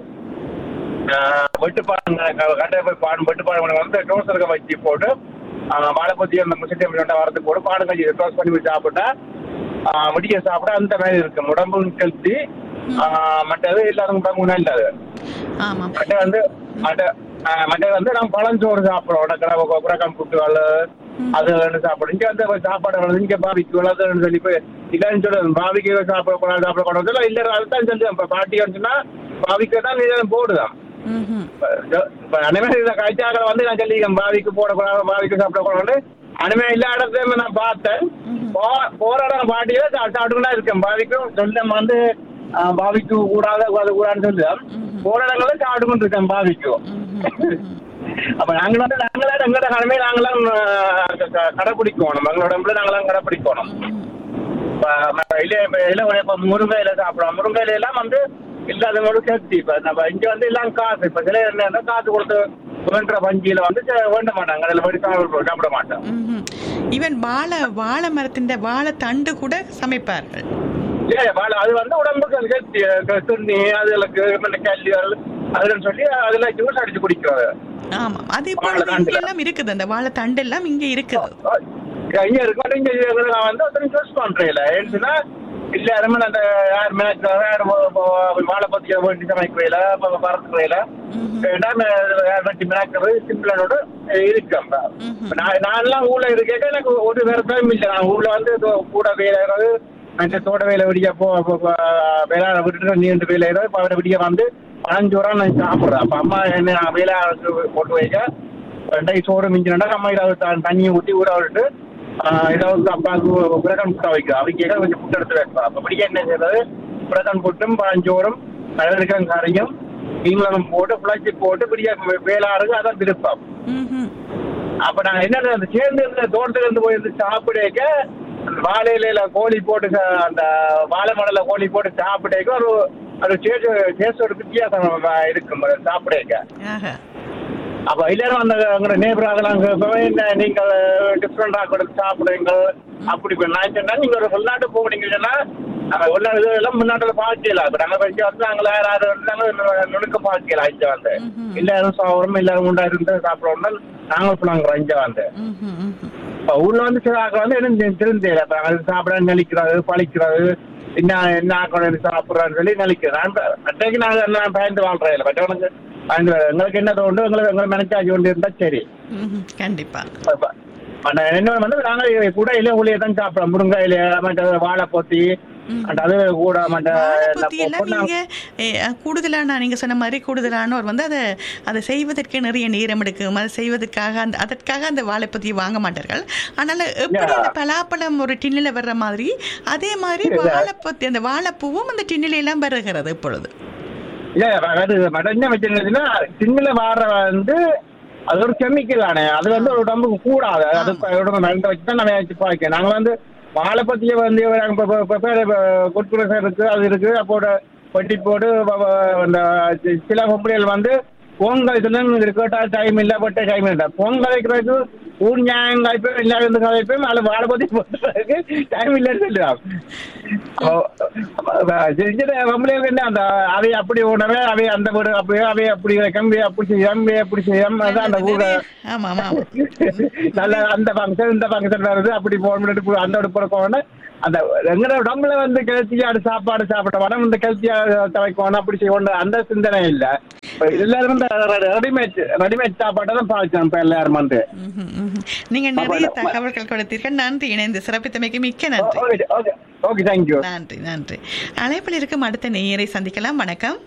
ஆஹ் வெட்டுப்பாடு கட்டை போய் பாடு வெட்டுப்பாடு வந்து டோஸ்டருக்கு வச்சு போட்டு ஆஹ் வாழைப்பத்தி அந்த முசட்டி மிளகா வரது போட்டு பாடு கஞ்சி டோஸ்ட் பண்ணி போய் சாப்பிட்டா ஆஹ் விடிய சாப்பிட அந்த மாதிரி இருக்கும் உடம்பு கெளுத்தி மற்றது எல்லாருக்கும் பங்கு இல்லாது ஆமாம் மற்ற வந்து மற்ற ஆஹ் மற்ற வந்து நம்ம பழஞ்சோறு சாப்பிடுறோம் உடக்கடை குரக்கம் புட்டுகள் அது ரெண்டு சாப்பிடும் இங்க வந்து சாப்பாடு வந்து இங்க பாவிக்கு அதுன்னு சொல்லி போய் இல்லைன்னு சொல்லி பாவிக்கு சாப்பிடக்கூடாது சாப்பிடக்கூடாது இல்ல அதுதான் சொல்லி இப்ப பாட்டி வந்துச்சுன்னா பாவிக்கு தான் நீ போடுதான் ம்ஹும். இப்ப அனிமே இந்த கழிச்சாக்களை வந்து நான் சொல்லி பாவிக்கு போடக்கூடாது பாவிக்கு சாப்பிடக்கூடாது அனிமே எல்லா இடத்துலயுமே நான் பார்த்தேன் போ- போற இடம் பாட்டியில சாப்பிட்டுக்கிட்டா இருக்கேன் பாவிக்கும் சொல்ல வந்து ஆஹ், பாவிக்கு கூடாது அது கூடாதுன்னு சொல்லுவேன் போற இடங்கள்ல சாப்பிட்டுக்கிட்டு இருக்கேன் பாவிக்கும் அப்ப நாங்க வந்து நாங்களே எங்களோட கடமை நாங்களாம் ஆஹ், க- க- கடைப்பிடிக்கணும் எங்களோட உடம்புல நாங்களாம் கடைப்பிடிக்கணும் இப்ப நம்ம இல இல இப்ப முருங்கை இலை சாப்பிடுறோம் முருங்கை இலை எல்லாம் வந்து இல்லாதவங்களுக்கு சேர்த்து இப்ப நம்ம இங்க வந்து எல்லாம் காசு இப்ப சில என்ன காசு கொடுத்து வேண்ட வங்கியில வந்து சே- வேண்ட மாட்டாங்க அதில் போய் சாப்பிட சாப்பிட மாட்டோம் ம்ஹும். ஈவன் வாழை வாழை மரத்தின் வாழை தண்டு கூட சமைப்பார்கள் இல்ல வாழை அது வந்து உடம்புக்கு ஹெல்த்தி துண்ணி அதுகளுக்கு இந்த கல்லிகள் அதுன்னு சொல்லி அதுல ஜூஸ் அடிச்சு குடிக்கிறது ஆமாம் அது வாழை இப்பொழுது தண்டுல. இங்க எல்லாம் இருக்குது அந்த வாழை தண்டு எல்லாம் இங்க இருக்குது இங்க இருக்க இங்க இருக்கிற நான் வந்து ஒருத்தரும் சூஸ் பண்றேன் இல்ல ஏன்னா இல்ல யாருமே அந்த யார் மேட்ச் யார் வாழை பத்திய வேண்டி சமைக்கிறீல பறக்கிறீல வெட்டி மேக்கிறது சிம்பிளனோட இருக்கும் இப்ப நான் நான் எல்லாம் ஊர்ல இருக்கேன் எனக்கு ஒரு விருப்பம் இல்லை நான் ஊர்ல வந்து இதோ கூட வேலை மற்ற தோட்ட வேலை விடிய போ போ- போ- வேலை விட்டுட்டு நீண்டு வேலை இப்போ அவரை விடிய வந்து பழஞ்சோரா நான் சாப்பிட்றேன் அப்போ அம்மா என்ன வேலை போட்டு வைக்க ரெண்டை சோறு மிஞ்சினா அம்மா இதாவது த- தண்ணியை ஊற்றி ஊற விட்டு ஏதாவது அப்பாவுக்கு பிரகன் புட்டா வைக்க அவைக்க கொஞ்சம் புட்டு எடுத்து வைப்பா அப்போ பிடிக்க என்ன செய்யறது பிரகன் புட்டும் பழஞ்சோறும் இருக்கிற கரையும் நீங்களும் போட்டு புழைச்சி போட்டு பிடிக்க வேளாறுக்கு அதான் விருப்பம் ம்ஹும். அப்ப நான் என்ன அந்த சேர்ந்து இருந்த தோட்டத்துல இருந்து போய் இருந்து சாப்பிடக்க வாழை இலையில கோழி போட்டு சா- அந்த வாழை மடல கோழி போட்டு சாப்பிடக்க ஒரு அது டேஸ்ட் டேஸ்ட் ஒரு வித்தியாசம் வ- இருக்கும் அது சாப்பிடக்க ஆஹா. அப்ப எல்லாரும் அந்த அங்க நேபர் அதெல்லாம் கேட்போம், என்ன நீங்க டிஃப்ரெண்டா கொடுத்து சாப்பிடுங்க அப்படி இப்ப நான் சொன்னா நீங்க ஒரு வெளிநாட்டு போனீங்கன்னா அந்த வெளிநாடு இதெல்லாம் முன்னாட்டுல பார்க்கலாம் இப்ப நம்ம இங்க வந்து நாங்கள யாராவது வந்து நாங்க நுணுக்க பார்க்கலாம் இங்க வந்து எல்லாரும் சாப்பிடுறோம் எல்லாரும் உண்டா இருந்து சாப்பிடுறோம் நாங்க பிள்ளைங்க இங்க வந்து ம்ஹும், ம்ஹும். இப்ப உள்ள வந்து சில ஆக்கள் வந்து என்ன தெரிஞ்சு அப்ப அது சாப்பிட நலிக்கிறது பழிக்கிறது என்ன என்ன ஆக்கணும் சாப்பிடுறான்னு சொல்லி நலிக்கிறது நான் ப- அன்றைக்கு நாங்க எல்லாம் பயந்து வாழ்றேன் இல்லை மற்றவனுக்கு பயந்து வர- எங்களுக்கு என்ன தோண்டு எங்களுக்கு எங்களை மனச்சாட்சி கொண்டு இருந்தா சரி ம்ஹும். கண்டிப்பா இப்ப- இப்ப- ஆனா என்ன வந்து நாங்க கூட இலை ஒளியை தான் சாப்பிடுறோம் முருங்கை இலை மற்ற வாழை பொத்தி and அது கூட மற்ற வாழைப்பத்தி எல்லாம் நீங்க ஏ, கூடுதலான நீங்க சொன்ன மாதிரி கூடுதலானோர் வந்து அதை அதை செய்வதற்கு நிறைய நேரம் எடுக்கும் அதை செய்வதற்காக அந்த அதற்காக அந்த வாழைப்பத்தியை வாங்க மாட்டார்கள் அதனால எப்படி அந்த பலாப்பழம் ஒரு டின்னில் வர்ற மாதிரி அதே மாதிரி வாழைப்பத்தி அந்த வாழைப்பூவும் அந்த டின்னில எல்லாம் வருகிறது இப்பொழுது இல்ல அது மற்ற என்ன வச்சிருந்ததுன்னா சின்ன வார வந்து அது ஒரு கெமிக்கல் ஆனே அது வந்து ஒரு உடம்புக்கு கூடாது அது உடம்பு மருந்து வச்சு தான் நம்ம வச்சு பார்க்க நாங்க வந்து வாழைப்பத்திய வந்து குட்குரசம் இருக்கு அது இருக்கு அப்போட வெட்டி போட்டு வ- வ- இந்த சி- சில பொம்பளைகள் வந்து பொங்கல் இதுல கேட்டா டைம் இல்ல பட்ட டைம் இல்ல பொங்கல் வைக்கிறதுக்கு ஊர் நியாயம் காய்ப்பேன் எல்லா இருந்து காய்ப்பேன் அதில் வாழைப்பத்தி போட்டுறதுக்கு டைம் இல்லைன்னு சொல்லுவாங்க பொம்பளைகளுக்கு என்ன அந்த அவை அப்படி உணவே அவை அந்த வீடு அப்படி அவை அப்படி கம்பி அப்படி செய்யும் இவை அப்படி செய்யும் அதான் அந்த ஊரை ஆமா ஆமா ஆமா. நல்ல அந்த ஃபங்க்ஷன் இந்த ஃபங்க்ஷன் வருது அப்படி போகணும் அந்த உடுப்பு போகணும் அந்த எங்கட உடம்புல வந்து கெளுத்தியாடு சாப்பாடு சாப்பிட்ட உடம்பு இந்த கெளுத்தியா வைக்கணும் அப்படி செய்யணும் அந்த சிந்தனை இல்ல இப்ப எல்லாரும் வந்து ரெடிமேட் ரெடிமேட் சாப்பாட்டை தான் பாவிச்சோம் இப்ப எல்லாரும் வந்து ம்ஹும், ம்ஹும். நீங்க நிறைய தகவல்கள் கொடுத்தீர்கள் நன்றி இணைந்து சிறப்பித்தமைக்கு மிக்க நன்றி ஓகே ஓகே ஓகே தேங்க்யூ நன்றி நன்றி அழைப்பில் இருக்கும் அடுத்த நேயரை சந்திக்கலாம் வணக்கம்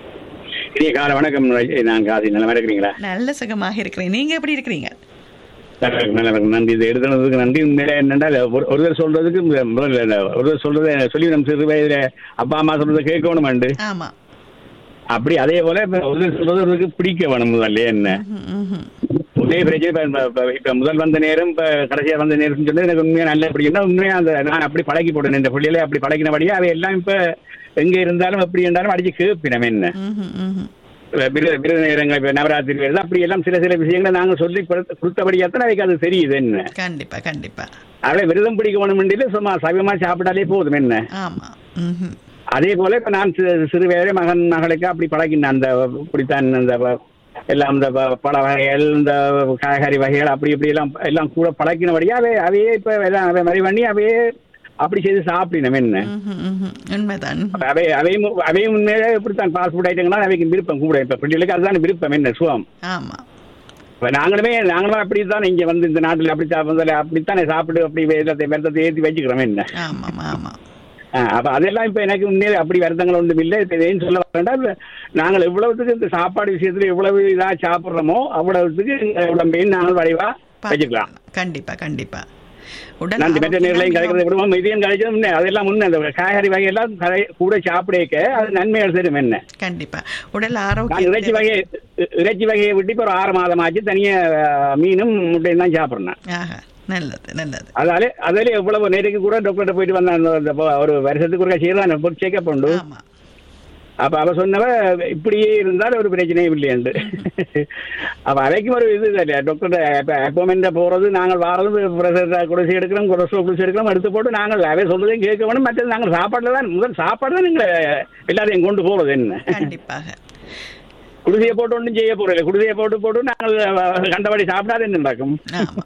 இனிய காலை வணக்கம் ராஜி. நான் காசி நலமா இருக்கிறீங்களா நல்ல சுகமாக இருக்கிறேன் நீங்க எப்படி இருக்கிறீங்க நல்லா இருக்கு, நல்லா இருக்கு. நன்றி இது எழுதுனதுக்கு நன்றி உண்மையில என்னன்னா ஒரு- ஒருத்தர் சொல்றதுக்கு முதல்ல இல்ல, ஒருத்தர் சொல்றதை சொல்லி நம்ம சிறு வயதுல அப்பா அம்மா சொல்றதை கேட்கணும் ஆமா அப்படி அதே போல இப்ப ஒருத்தர் சொல்றது ஒருத்தருக்கு பிடிக்க வேணும் முதல்ல என்ன ம், ம், ம். ஒரே பிரச்சனை இப்ப- இப்ப- இப்ப- இப்ப முதல் வந்த நேரம் இப்ப கடைசியா வந்த நேரம் சொல்லி எனக்கு உண்மையா நல்ல பிடிக்கும் உண்மையா அந்த நான் அப்படி பழக்கி போட்டேன் இந்த பிள்ளைகளை அப்படி பழக்கினபடியா அவை எல்லாம் இப்ப எங்க இருந்தாலும் எப்படி இருந்தாலும் அடிச்சு கேட்பினம் என்ன ம், ம், ம், ம். விருது விருது நேரங்கள் இப்ப நவராத்திரி வருது அப்படி எல்லாம் சில சில விஷயங்களை நாங்க சொல்லி கொடுத்த- கொடுத்தபடியாத்தான் அவைக்கு அது தெரியுது என்ன கண்டிப்பா கண்டிப்பா அவளை விரதம் பிடிக்க வேணும் சும்மா சவியமா சாப்பிட்டாலே போதும் என்ன ஆமா ம், ம். அதே போல இப்ப நான் சிறு சிறு வயதே மகன் மகளுக்கு அப்படி பழகினேன் அந்த இப்படித்தான் இந்த ப- எல்லாம் இந்த ப- பழ வகைகள் இந்த காய்கறி வகைகள் அப்படி இப்படி எல்லாம் எல்லாம் கூட பழக்கினபடியா அவை அவையே இப்ப எல்லாம் அவை மாதிரி பண்ணி அவையே அப்படி செய்து சாப்பிடணும் என்ன ம், ம், ம், ம். உண்மைதான் அப்ப அவை அவையும் அவையும் உண்மையிலே இப்படித்தான் பாஸ்ட் ஃபுட் ஐட்டங்கள்லாம் அவைக்கு விருப்பம் கூட இப்ப பிள்ளைகளுக்கு அதுதான் விருப்பம் என்ன சுகம் ஆமா இப்ப நாங்களுமே நாங்களும் அப்படித்தான் இங்க வந்து இந்த நாட்டுல அப்படி சாப்பிடுறதுல அப்படித்தானே சாப்பிட்டு அப்படி வெள்ளத்தை வெள்ளத்தை ஏற்றி வச்சுக்கிறோம் என்ன ஆமா ஆமா ஆ, அப்ப அதெல்லாம் இப்ப எனக்கு உண்மையிலே அப்படி வருத்தங்கள் ஒன்றும் இல்லை இப்ப ஏன்னு சொல்ல வேண்டாம் நாங்கள் எவ்வளவுத்துக்கு இந்த சாப்பாடு விஷயத்துல எவ்வளவு இதா சாப்பிடுறோமோ அவ்வளவுத்துக்கு எங்க உடம்பையும் நாங்கள் வடிவா வச்சுக்கலாம் கண்டிப்பா கண்டிப்பா உடல் நன்றி மற்ற நேரிலையும் ஆரோக்கியம் கிடைக்கிறத விடுவோம் இதையும் கிடைச்சது முன்னே அதெல்லாம் முன்னே அந்த காய்கறி வகையெல்லாம் கரை- கூட சாப்பிடக்க அது நன்மைகள் தரும் என்ன கண்டிப்பா உடல் நான் இறைச்சி ஆரோக்கியம் வகையை இறைச்சி வகையை விட்டு இப்ப ஒரு ஆறு மாதம் ஆச்சு தனியா அஹ், மீனும் முட்டையும் தான் சாப்பிடுறேன் ஆஹா நல்லது நல்லது அதால அதில் எவ்வளவு நேருக்கு கூட டாக்டர்கிட்ட போயிட்டு வந்தேன் அந்த- அந்த ப- ஒரு வருஷத்துக்கு ஒரு செய்யலாம் ஒரு செக்அப் உண்டு ஆமா அப்ப அவ சொன்னவ இப்படியே இருந்தால் ஒரு பிரச்சனையும் இல்லையாண்டு அப்ப அவைக்கும் ஒரு இது இல்லையா டாக்டர் அப்பாயின்மெண்ட் போறது நாங்கள் வாரது பிரஷர் குடிசை எடுக்கிறோம் கொலஸ்ட்ரால் குடிசை எடுக்கிறோம் எடுத்து போட்டு நாங்கள் அவை சொல்றதையும் கேட்க வேணும் மற்றது நாங்கள் சாப்பாடுல தான் முதல் சாப்பாடு தான் எங்களை எல்லாரையும் கொண்டு போறது என்ன கண்டிப்பாக குடிசையை போட்டு ஒன்றும் செய்ய போறதில்லை குடிசையை போட்டு போட்டு நாங்கள் கண்டபடி சாப்பிடாது என்ன நடக்கும் ஆமா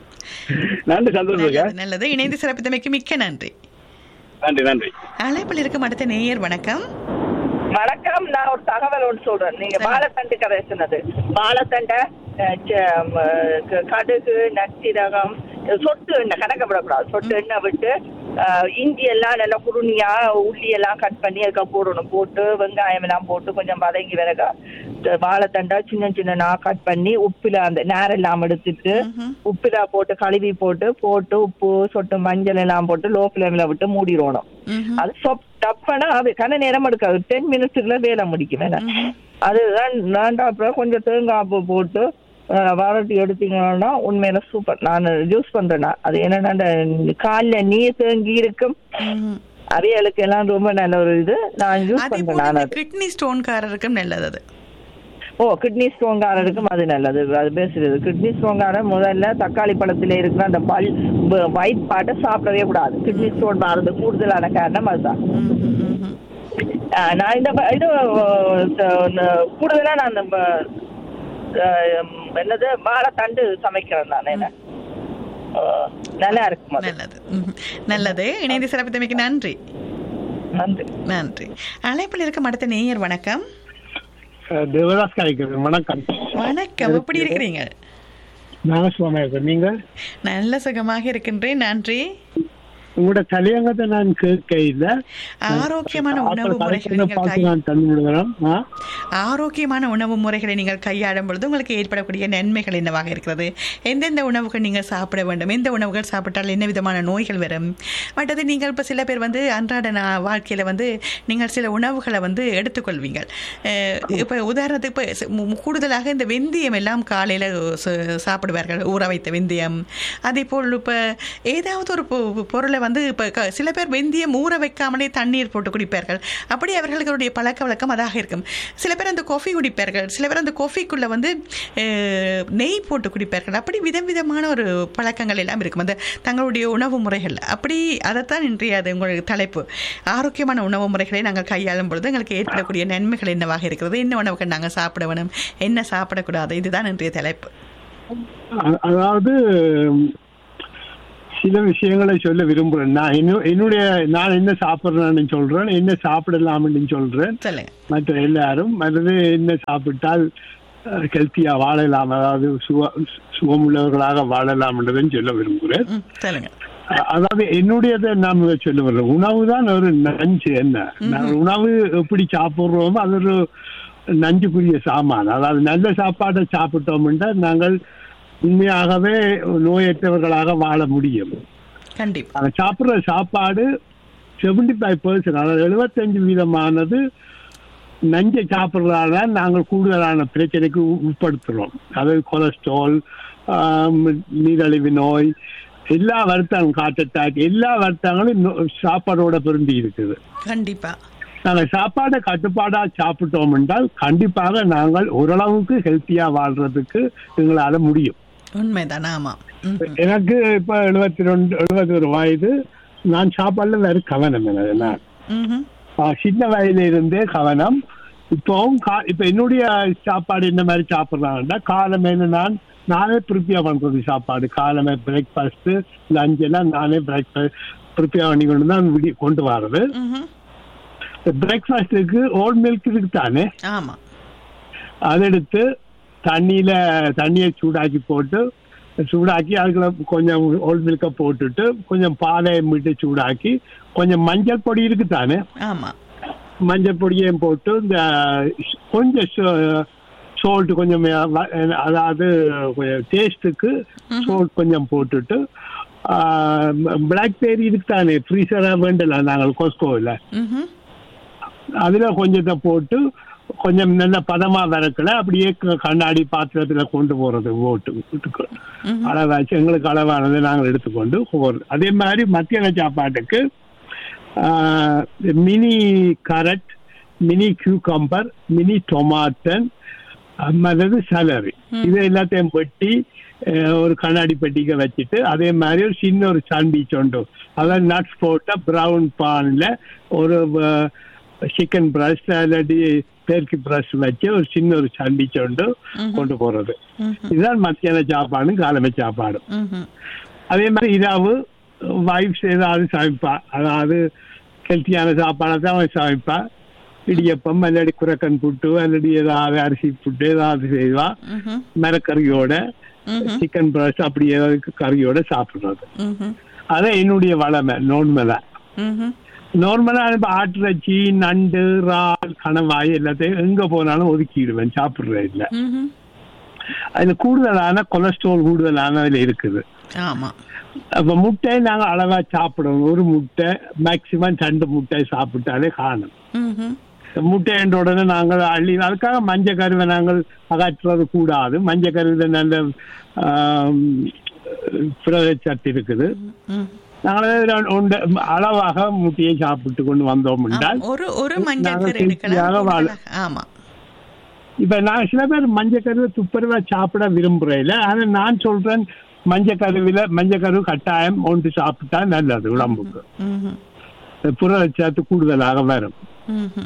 நன்றி சந்தோஷம் நல்லது நல்லது இணைந்து சிறப்பித்தமைக்கு மிக்க நன்றி நன்றி நன்றி அழைப்பில் இருக்கும் அடுத்த நேயர் வணக்கம் வணக்கம் நான் ஒரு தகவல் ஒன்று சொல்றேன் நீங்க வாழைத்தண்டு கதை சொன்னது வாழைத்தண்டை அஹ், ச- ம, க- கடுகு நச்சீரகம் சொட்டு எண்ணெய் கணக்கப்படக்கூடாது சொட்டு எண்ணெய் விட்டு அஹ், இஞ்சி எல்லாம் நல்லா குருணியா உள்ளி எல்லாம் கட் பண்ணி அதுக்கு போடணும் போட்டு வெங்காயம் எல்லாம் போட்டு கொஞ்சம் வதங்கி விறகு வாழைத்தண்டை சின்ன சின்ன கட் பண்ணி உப்புல அந்த நேரெல்லாம் எடுத்துட்டு உப்புல போட்டு கழுவி போட்டு போட்டு உப்பு சொட்டு மஞ்சள் எல்லாம் போட்டு லோ ஃபிளேம்ல விட்டு மூடிடணும் ம்ஹும். அது சொப் டப்பனா அது கன நேரம் எடுக்காது டென் மினிட்ஸுக்குள்ள வேலை முடிக்கும் வேலை அதுதான் நான் அப்புறம் கொஞ்சம் தேங்காய் பூ போட்டு அஹ், வரட்டி எடுத்தீங்கன்னா உண்மையில சூப்பர் நான் யூஸ் பண்றேன் நான். அது என்னன்னா இந்த கால்ல நீர் தேங்கி இருக்கும் ம்ஹும். அவைகளுக்கு எல்லாம் ரொம்ப நல்ல ஒரு இது நான் யூஸ் அதே பண்றேன் போல நான் இந்த அது கிட்னி ஸ்டோன்காரருக்கும் நல்லது அது ஓ கிட்னி ஸ்டோன்காரருக்கும் அது நல்லது அது பேசுறது கிட்னி ஸ்டோன்காரர் முதல்ல தக்காளி பழத்துல இருக்கிற அந்த பல் ஒயிட் பாட்டை சாப்பிடவே கூடாது கிட்னி ஸ்டோன் வரது கூடுதலான காரணம் அதுதான் ம்ஹும், ம்ஹும். ஆஹ் நான் இந்த ப- இது அஹ், ச- ந- கூடுதலா நான் நம்ம அஹ், என்னது வாழைத்தண்டு சமைக்கிறேன் நான் என்ன அஹ், நல்லா இருக்கும் அது நல்லது ம்ஹும். நல்லது இணைந்து சிறப்பித்தமைக்கு நன்றி நன்றி நன்றி அழைப்பில் இருக்கும் அடுத்த நேயர் வணக்கம் தேவதாஸ் கலைக்கிறேன் வணக்கம் வணக்கம் எப்படி இருக்கிறீங்க நாங்க சுகமா இருக்கேன் நீங்க நல்ல சுகமாக இருக்கின்றேன் நன்றி உங்களோட கல்யாணத்தை நான் கேட்க இல்ல ஆரோக்கியமான உணவு முறைகளை நீங்கள் பார்த்து கை நான் தந்து விடுகிறேன் ஆ? ஆரோக்கியமான உணவு முறைகளை நீங்கள் கையாளும் பொழுது உங்களுக்கு ஏற்படக்கூடிய நன்மைகள் என்னவாக இருக்கிறது எந்தெந்த உணவுகள் நீங்கள் சாப்பிட வேண்டும் எந்த உணவுகள் சாப்பிட்டால் என்ன விதமான நோய்கள் வரும் மற்றது நீங்கள் இப்போ சில பேர் வந்து அன்றாட நா- வாழ்க்கையில வந்து நீங்கள் சில உணவுகளை வந்து எடுத்துக்கொள்வீங்க இப்போ உதாரணத்துக்கு இப்போ ச- மு- கூடுதலாக இந்த வெந்தயம் எல்லாம் காலையில் சாப்பிடுவார்கள் ஊற வைத்த வெந்தயம் அதே போல் இப்போ ஏதாவது ஒரு பொ- பொருளை வந்து இப்போ சில பேர் வெந்தயம் ஊற வைக்காமலே தண்ணீர் போட்டு குடிப்பார்கள் அப்படி அவர்களுடைய பழக்க வழக்கம் அதாக இருக்கும் சில பேர் அந்த காஃபி குடிப்பார்கள் சில பேர் அந்த காஃபிக்குள்ளே வந்து அஹ், நெய் போட்டு குடிப்பார்கள் அப்படி விதம் விதமான ஒரு பழக்கங்கள் எல்லாம் இருக்கும் அந்த தங்களுடைய உணவு முறைகள் அப்படி அதைத்தான் இன்றைய அது உங்களுக்கு தலைப்பு ஆரோக்கியமான உணவு முறைகளை நாங்கள் கையாளும் பொழுது எங்களுக்கு ஏற்படக்கூடிய நன்மைகள் என்னவாக இருக்கிறது என்ன உணவுகள் நாங்கள் சாப்பிட வேணும் என்ன சாப்பிடக்கூடாது இதுதான் இன்றைய தலைப்பு அ- அதாவது ம், சில விஷயங்களை சொல்ல விரும்புறேன் நான் இன்னும் என்னுடைய நான் என்ன சாப்பிட்றேன்னு சொல்றேன் என்ன சாப்பிடலாம்னு சொல்றேன் சொல்லுங்க மற்ற எல்லாரும் மற்றது என்ன சாப்பிட்டால் ஹெல்த்தியா வாழலாம் அதாவது சுக சுகமுள்ளவர்களாக வாழலாம்ன்றதுன்னு சொல்ல விரும்புகிறேன் ம் சொல்லுங்க அ- அதாவது என்னுடையதை நாம் சொல்ல வர்றோம் உணவு தான் ஒரு நஞ்சு என்ன நான் உணவு எப்படி சாப்பிடுறோமோ அது ஒரு நஞ்சுக்குரிய சாமான் அதாவது நல்ல சாப்பாடை சாப்பிட்டோம்னா நாங்கள் உண்மையாகவே நோயற்றவர்களாக வாழ முடியும் கண்டிப்பா நாங்க சாப்பிடுற சாப்பாடு செவன்டி ஃபைவ் பர்சன்ட் அதாவது எழுபத்தஞ்சு வீதமானது நஞ்சை சாப்பிட்றதால நாங்கள் கூடுதலான பிரச்சனைக்கு உ- உட்படுத்துறோம் அதாவது கொலஸ்ட்ரால் ஆம், நீரிழிவு நோய் எல்லா வருத்தங்களும் ஹார்ட் அட்டாக் எல்லா வருத்தங்களும் நோ- சாப்பாடோட பொருந்தி இருக்குது கண்டிப்பா நாங்கள் சாப்பாடை கட்டுப்பாடா சாப்பிட்டோம் என்றால் கண்டிப்பாக நாங்கள் ஓரளவுக்கு ஹெல்த்தியா வாழ்றதுக்கு எங்களால முடியும் உண்மைதான் ஆமா ம், ம். எனக்கு இப்ப எழுபத்தி ரெண்டு எழுபத்தி ஒரு வயது நான் சாப்பாடுல வேற கவனம் எனக்கு நான் ம்ஹும். ஆ, சின்ன வயதுல இருந்தே கவனம் இப்போவும் கா- இப்ப என்னுடைய சாப்பாடு என்ன மாதிரி சாப்பிடுறாங்கன்னா காலமேல நான் நானே ப்ரிப்பேர் பண்றது சாப்பாடு காலமே பிரேக்ஃபாஸ்ட் லஞ்ச் எல்லாம் நானே பிரேக்ஃபாஸ்ட் ப்ரிப்பேர் பண்ணி கொண்டு தான் விடி- கொண்டு வர்றது ம்ஹும். பிரேக்ஃபாஸ்ட்டுக்கு ஓட் மில்க் இருக்கு தானே ஆமா அதை எடுத்து தண்ணியில தண்ணியை சூடாக்கி போட்டு சூடாக்கி அதுக்குள்ள கொஞ்சம் ஓல்ட் மில்கை போட்டுட்டு கொஞ்சம் பாலை மீட்டு சூடாக்கி கொஞ்சம் மஞ்சள் பொடி இருக்கு தானே ஆமா மஞ்சள் பொடியையும் போட்டு இந்த கொஞ்சம் சோல்ட் கொஞ்சம் வ- அதாவது டேஸ்ட்டுக்கு சோல்ட் கொஞ்சம் போட்டுட்டு பிளாக்பெரி இருக்கு தானே ஃப்ரீசராக வேண்டலாம் நாங்கள் கோஸ்கோவில் ம்ஹும். அதுல கொஞ்சத்தை போட்டு கொஞ்சம் நல்ல பதமா விறக்கல அப்படியே க- கண்ணாடி பாத்திரத்துல கொண்டு போறது ஓட்டு வீட்டுக்கு ம்ஹும். அளவாச்சு எங்களுக்கு அளவானதை நாங்கள் எடுத்துக்கொண்டு போறது அதே மாதிரி மத்தியான சாப்பாட்டுக்கு mini carrot mini cucumber mini tomato அல்லது சலரி இது எல்லாத்தையும் வெட்டி அஹ், ஒரு கண்ணாடி பெட்டிக்க வச்சுட்டு அதே மாதிரி ஒரு சின்ன ஒரு சாண்ட்விச் உண்டு அதாவது நட்ஸ் போட்ட ப்ரௌன் பான்ல ஒரு சிக்கன் பிரஷ் இல்லாட்டி பேருக்கு பிரஷ் வச்சு ஒரு சின்ன ஒரு சாண்ட்விச் உண்டு கொண்டு போறது இதுதான் மத்தியான சாப்பாடும் காலமை சாப்பாடும் ம்ஹும். அதே மாதிரி இரவு வைஃப்ஸ் ஏதாவது சமைப்பா அதாவது ஹெல்த்தியான சாப்பாடை தான் அவன் சமைப்பா இடியப்பம் அல்லடி குரக்கன் புட்டு அல்லடி ஏதாவது அரிசி புட்டு ஏதாவது செய்வா ம்ஹும். மரக்கறியோட ம்ஹும். சிக்கன் பிரஷ் அப்படி ஏதாவது கறியோட சாப்பிடுறது ம்ஹும். அதான் என்னுடைய வளமை நார்மலா ம்ஹும். நார்மலா இப்ப ஆட்டிறைச்சி நண்டு இறால் கணவாய் எல்லாத்தையும் எங்க போனாலும் ஒதுக்கிடுவேன் சாப்பிடுறது இல்ல ம்ஹும். அதுல கூடுதலான கொலஸ்ட்ரால் கூடுதலான அதுல இருக்குது ஆமா அப்ப முட்டை நாங்க அளவா சாப்பிடணும் ஒரு முட்டை மேக்சிமம் ரெண்டு முட்டை சாப்பிட்டாலே காணும் ம்ஹும். முட்டை என்ற உடனே நாங்கள் அள்ளி அதுக்காக மஞ்சள் கருவை நாங்கள் அகற்றுறது கூடாது மஞ்சள் கருவில நல்ல ஆம், புரதச்சத்து இருக்குது ம். நாங்கள் ஒன்று அளவாக முட்டையை சாப்பிட்டு கொண்டு வந்தோம் என்றால் ஆமா. ஒரு ஒரு மஞ்சள் நாங்கள் கரு எடுக்கலாம் திருப்தியாக வாழ- கூடுதலாக. ஆமா இப்ப நான் சில பேர் மஞ்சள் கருவை துப்புரவா சாப்பிட விரும்புறேன் ஆனா நான் சொல்றேன் மஞ்சள் கருவில மஞ்சள் கரு கட்டாயம் ஒன்று சாப்பிட்டா நல்லது உடம்புக்கு ம்ஹும். புரதச்சத்து கூடுதலாக வரும் ம்ஹும்.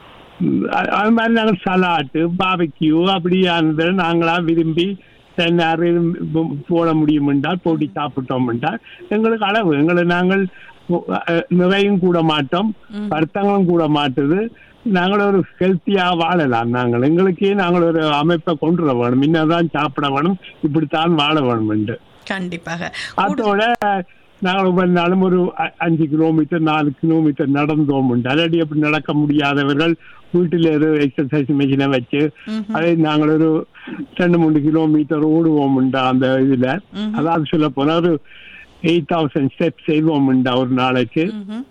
ம், அ- அது மாதிரி நாங்கள் சலாட்டு பாபிக்யூ அப்படியானது நாங்களா விரும்பி தென்னாறு போட முடியும் என்றால் போட்டி சாப்பிட்டோம் என்றால் எங்களுக்கு அளவு எங்களை நாங்கள் அஹ், நிறையும் கூட மாட்டோம் வருத்தங்களும் கூட மாட்டுது நாங்கள் ஒரு ஹெல்த்தியா வாழலாம் நாங்கள் எங்களுக்கே நாங்கள் ஒரு அமைப்பை கொண்டு வர வேணும் இன்னதான் சாப்பிட வேணும் இப்படித்தான் வாழ வேணும் என்று கண்டிப்பாக கூடு- அதோட நாங்கள் ஒவ்வொரு நாளும் ஒரு அ- அஞ்சு கிலோமீட்டர் நாலு கிலோமீட்டர் நடந்தோம் உண்டு அலடி அப்படி நடக்க முடியாதவர்கள் வீட்டில் ஒரு எக்ஸசைஸ் மிஷினை வச்சு அதை நாங்கள் ஒரு ரெண்டு மூணு கிலோமீட்டர் ஓடுவோம் உண்டா அந்த இதுல அதாவது சொல்ல போனா ஒரு எயிட் தௌசண்ட் ஸ்டெப்ஸ் செய்வோம் உண்டா ஒரு நாளைக்கு ம்ஹும்.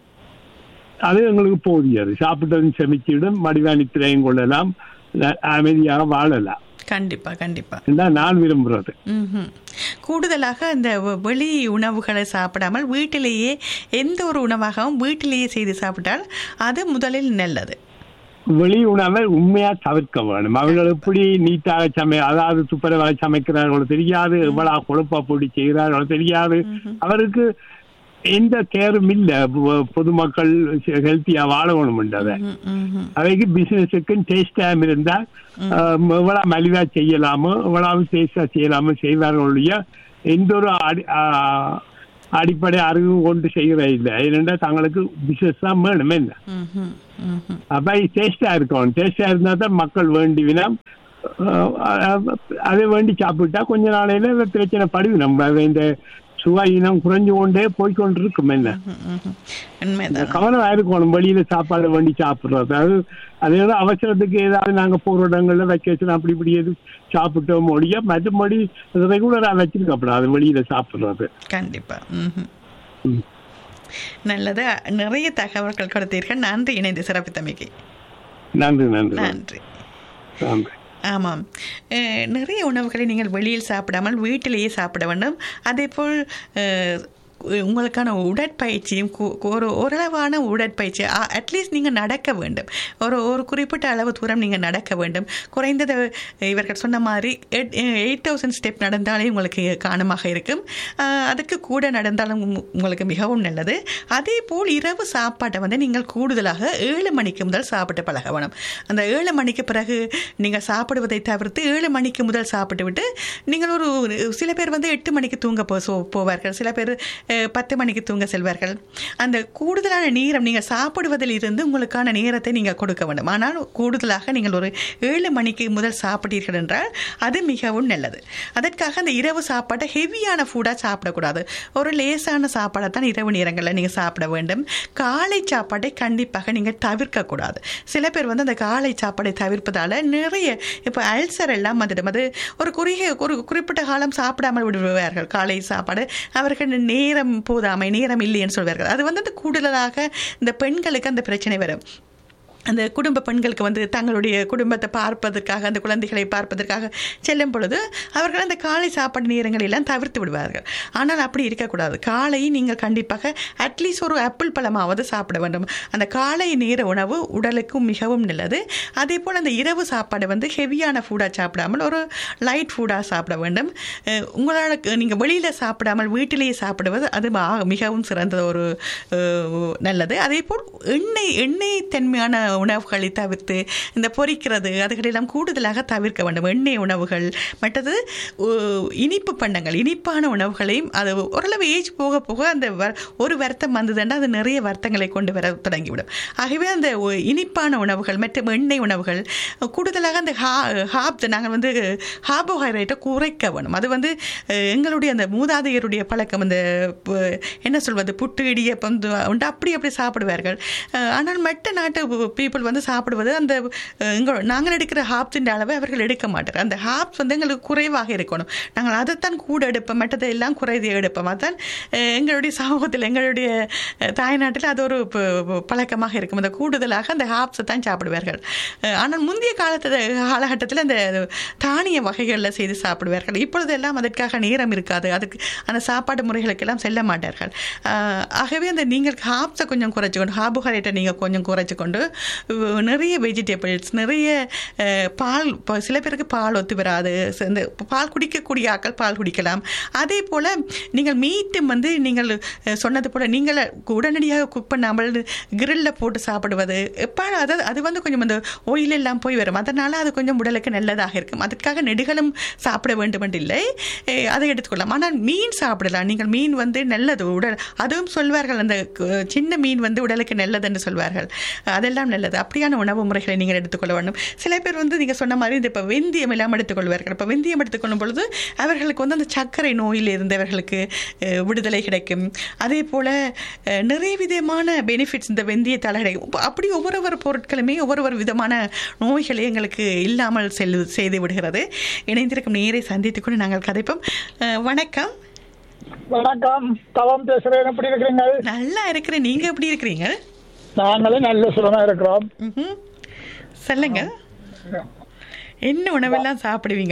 அது எங்களுக்கு போதியது சாப்பிட்டதும் செமிச்சிடும் மடிவாணித்திரையும் கொள்ளலாம் ந- அமைதியாக வாழலாம் கண்டிப்பா கண்டிப்பா இதுதான் நான் விரும்புறது ம்ஹும். கூடுதலாக இந்த வெ- வெளி உணவுகளை சாப்பிடாமல் வீட்டிலேயே எந்த ஒரு உணவாகவும் வீட்டிலேயே செய்து சாப்பிட்டால் அது முதலில் நல்லது வெளி உணவை உண்மையா தவிர்க்க வேணும் அவர்கள் எப்படி நீட்டாக சமை அதாவது துப்புரவாக சமைக்கிறார்களோ தெரியாது எவ்வளவு கொழுப்பா போட்டு செய்கிறார்களோ தெரியாது அவருக்கு எந்த கேரும் இல்ல பொ- பொதுமக்கள் ஹெல்த்தியா வாழணும் அதை ம், ம்ஹும். அவைக்கு பிசினஸுக்கு டேஸ்ட் டைம் இருந்தா ஆஹ், எவ்வளவு மலிவா செய்யலாமோ எவ்வளவு டேஸ்டா செய்யலாமோ செய்வார்களுடைய எந்த ஒரு அடி ஆஹ், அடிப்படை அறிவு கொண்டு செய்கிற இல்லை ஏனென்றா தங்களுக்கு பிசினஸ் தான் வேணும் என்ன ம்ஹும். ம்ஹும். அப்ப டேஸ்டா இருக்கும் டேஸ்டா இருந்தா தான் மக்கள் வேண்டிவினா அதை வேண்டி சாப்பிட்டா கொஞ்ச நாளையில இந்த பிரச்சனை படுது நம்ம அதை இந்த சுகாயினம் குறைஞ்சு கொண்டே போய்கொண்டிருக்கும் என்ன ம்ஹும். உண்மைதான் கவனம் இருக்கணும் வெளியில சாப்பாடு வண்டி சாப்பிடுறது அது அது ஏதோ அவசரத்துக்கு ஏதாவது நாங்க போற இடங்கள்ல வெக்கேஷன் அப்படி இப்படி எது சாப்பிட்டோம் ஒழிய மற்றபடி ரெகுலரா வச்சிருக்கப்படாது வெளியில சாப்பிடுறது கண்டிப்பா ம்ஹும். ம். நல்லது நிறைய தகவல்கள் கொடுத்தீர்கள் நன்றி இணைந்து சிறப்பித்தமைக்கு நன்றி நன்றி நன்றி நன்றி ஆமாம் அஹ், நிறைய உணவுகளை நீங்கள் வெளியில் சாப்பிடாமல் வீட்டிலேயே சாப்பிட வேண்டும் அதேபோல் அஹ், உங்களுக்கான உடற்பயிற்சியும் கு- ஒரு ஓரளவான உடற்பயிற்சி அட்லீஸ்ட் நீங்கள் நடக்க வேண்டும் ஒரு ஒரு குறிப்பிட்ட அளவு தூரம் நீங்கள் நடக்க வேண்டும் குறைந்தது இவர்கள் சொன்ன மாதிரி எயிட் தௌசண்ட் ஸ்டெப் நடந்தாலே உங்களுக்கு காணமாக இருக்கும் அஹ், அதுக்கு கூட நடந்தாலும் உங்க- உங்களுக்கு மிகவும் நல்லது அதே போல் இரவு சாப்பாட்டை வந்து நீங்கள் கூடுதலாக ஏழு மணிக்கு முதல் சாப்பிட்டு பழக வேணும் அந்த ஏழு மணிக்கு பிறகு நீங்கள் சாப்பிடுவதை தவிர்த்து ஏழு மணிக்கு முதல் சாப்பிட்டு விட்டு நீங்கள் ஒரு சில பேர் வந்து எட்டு மணிக்கு தூங்க போ சோ- போவார்கள் சில பேர் அஹ், பத்து மணிக்கு தூங்க செல்வார்கள் அந்த கூடுதலான நேரம் நீங்கள் சாப்பிடுவதில் இருந்து உங்களுக்கான நேரத்தை நீங்கள் கொடுக்க வேண்டும் ஆனால் கூடுதலாக நீங்கள் ஒரு ஏழு மணிக்கு முதல் சாப்பிட்டீர்கள் என்றால் அது மிகவும் நல்லது அதற்காக அந்த இரவு சாப்பாட்டை ஹெவியான ஃபுட்டாக சாப்பிடக்கூடாது ஒரு லேசான சாப்பாடை தான் இரவு நேரங்களில் நீங்கள் சாப்பிட வேண்டும் காலை சாப்பாட்டை கண்டிப்பாக நீங்கள் தவிர்க்கக்கூடாது சில பேர் வந்து அந்த காலை சாப்பாடை தவிர்ப்பதால் நிறைய இப்போ அல்சர் எல்லாம் வந்துடும் அது ஒரு குறுகிய ஒரு குறிப்பிட்ட காலம் சாப்பிடாமல் விடுவார்கள் காலை சாப்பாடு அவர்கள் நேரம் போதாமை நேரம் இல்லைன்னு சொல்வார்கள் அது வந்து அந்த கூடுதலாக இந்த பெண்களுக்கு அந்த பிரச்சனை வரும் அந்த குடும்ப பெண்களுக்கு வந்து தங்களுடைய குடும்பத்தை பார்ப்பதற்காக அந்த குழந்தைகளை பார்ப்பதற்காக செல்லும் பொழுது அவர்கள் அந்த காலை சாப்பாடு நேரங்களை எல்லாம் தவிர்த்து விடுவார்கள் ஆனால் அப்படி இருக்கக்கூடாது காலை நீங்கள் கண்டிப்பாக அட்லீஸ்ட் ஒரு ஆப்பிள் பழமாவது சாப்பிட வேண்டும் அந்த காலை நேர உணவு உடலுக்கும் மிகவும் நல்லது அதே போல் அந்த இரவு சாப்பாடு வந்து ஹெவியான ஃபுட்டாக சாப்பிடாமல் ஒரு லைட் ஃபுட்டாக சாப்பிட வேண்டும் அஹ் உங்களால் நீங்கள் வெளியில் சாப்பிடாமல் வீட்டிலேயே சாப்பிடுவது அது மா- மிகவும் சிறந்த ஒரு அஹ், நல்லது அதே போல் எண்ணெய் எண்ணெய் தன்மையான உணவுகளை தவிர்த்து இந்த பொரிக்கிறது அதுகளெல்லாம் கூடுதலாக தவிர்க்க வேண்டும் எண்ணெய் உணவுகள் மற்றது அஹ், இனிப்பு பண்டங்கள் இனிப்பான உணவுகளையும் அது ஓரளவு ஏஜ் போக போக அந்த வ- ஒரு வருத்தம் வந்ததுன்னா அது நிறைய வருத்தங்களை கொண்டு வர தொடங்கிவிடும் ஆகவே அந்த ஒ- இனிப்பான உணவுகள் மற்றும் எண்ணெய் உணவுகள் கூடுதலாக அந்த ஹா ஹாப் நாங்கள் வந்து கார்போஹைட்ரேட்டை குறைக்க வேணும் அது வந்து அஹ், எங்களுடைய அந்த மூதாதையருடைய பழக்கம் அந்த ப- என்ன சொல்வது புட்டு இடியப்பம் து- உண்டு அப்படி அப்படி சாப்பிடுவார்கள் அஹ், ஆனால் மற்ற நாட்டு பீப்புள் வந்து சாப்பிடுவது அந்த அஹ், எங்கள் நாங்கள் எடுக்கிற ஹாப்ஸின் அளவை அவர்கள் எடுக்க மாட்டார் அந்த ஹாப்ஸ் வந்து எங்களுக்கு குறைவாக இருக்கணும் நாங்கள் அதைத்தான் கூட எடுப்போம் மற்றதை எல்லாம் குறைதி எடுப்போம் அதுதான் அஹ், எங்களுடைய சமூகத்தில் எங்களுடைய அஹ், தாய்நாட்டில் அது ஒரு ப- ப- பழக்கமாக இருக்கும் அந்த கூடுதலாக அந்த ஹாப்ஸை தான் சாப்பிடுவார்கள் அஹ், ஆனால் முந்தைய காலத்து காலகட்டத்தில் அந்த தானிய வகைகளில் செய்து சாப்பிடுவார்கள் இப்பொழுது எல்லாம் அதற்காக நேரம் இருக்காது அதுக்கு அந்த சாப்பாடு முறைகளுக்கெல்லாம் செல்ல மாட்டார்கள் அஹ், ஆகவே அந்த நீங்கள் ஹாப்ஸை கொஞ்சம் குறைச்சிக்கொண்டு கார்போஹைட்ரேட்டை நீங்கள் கொஞ்சம் குறைச்சிக்கொண்டு அஹ், நிறைய வெஜிடபிள்ஸ் நிறைய அஹ், பால் இப்போ சில பேருக்கு பால் ஒத்து வராது ச- இந்த பால் குடிக்கக்கூடிய ஆட்கள் பால் குடிக்கலாம் அதே போல் நீங்கள் மீட்டும் வந்து நீங்கள் அஹ், சொன்னது போல் நீங்கள் உடனடியாக குக் பண்ணாமல் கிரில்ல போட்டு சாப்பிடுவது எப்போ அது அது வந்து கொஞ்சம் அந்த oil எல்லாம் போய் வரும் அதனால் அது கொஞ்சம் உடலுக்கு நல்லதாக இருக்கும் அதுக்காக நெடுகளும் சாப்பிட வேண்டும் என்று இல்லை அஹ், அதை எடுத்துக்கொள்ளலாம் ஆனால் மீன் சாப்பிடலாம் நீங்கள் மீன் வந்து நல்லது உடல் அதுவும் சொல்வார்கள் அந்த கு- சின்ன மீன் வந்து உடலுக்கு நல்லது என்று சொல்வார்கள் அதெல்லாம் நல்லது அப்படியான உணவு முறைகளை நீங்கள் எடுத்துக்கொள்ள வேண்டும் சில பேர் வந்து நீங்கள் சொன்ன மாதிரி இந்த இப்போ வெந்தயம் எல்லாம் எடுத்துக்கொள்வார்கள் இப்போ வெந்தயம் எடுத்துக்கொள்ளும் பொழுது அவர்களுக்கு வந்து அந்த சர்க்கரை நோயில் இருந்தவர்களுக்கு அஹ், விடுதலை கிடைக்கும் அதே போல் அஹ், நிறைய விதமான பெனிஃபிட்ஸ் இந்த வெந்தயத்தால் கிடைக்கும் அப்ப அப்படி ஒவ்வொரு பொருட்களுமே ஒவ்வொரு விதமான நோய்களை எங்களுக்கு இல்லாமல் செல்லு செய்து விடுகிறது இணைந்திருக்கும் நேரை சந்தித்துக் கொண்டு நாங்கள் கதைப்போம் அஹ், வணக்கம் வணக்கம் தவம் பேசுறேன் எப்படி இருக்கிறீங்க நல்லா இருக்கிறேன் நீங்க எப்படி இருக்கிறீங்க நாங்களும் நல்ல சுகமா இருக்கிறோம் ம்ஹும். சொல்லுங்க என்ன உணவெல்லாம் சாப்பிடுவீங்க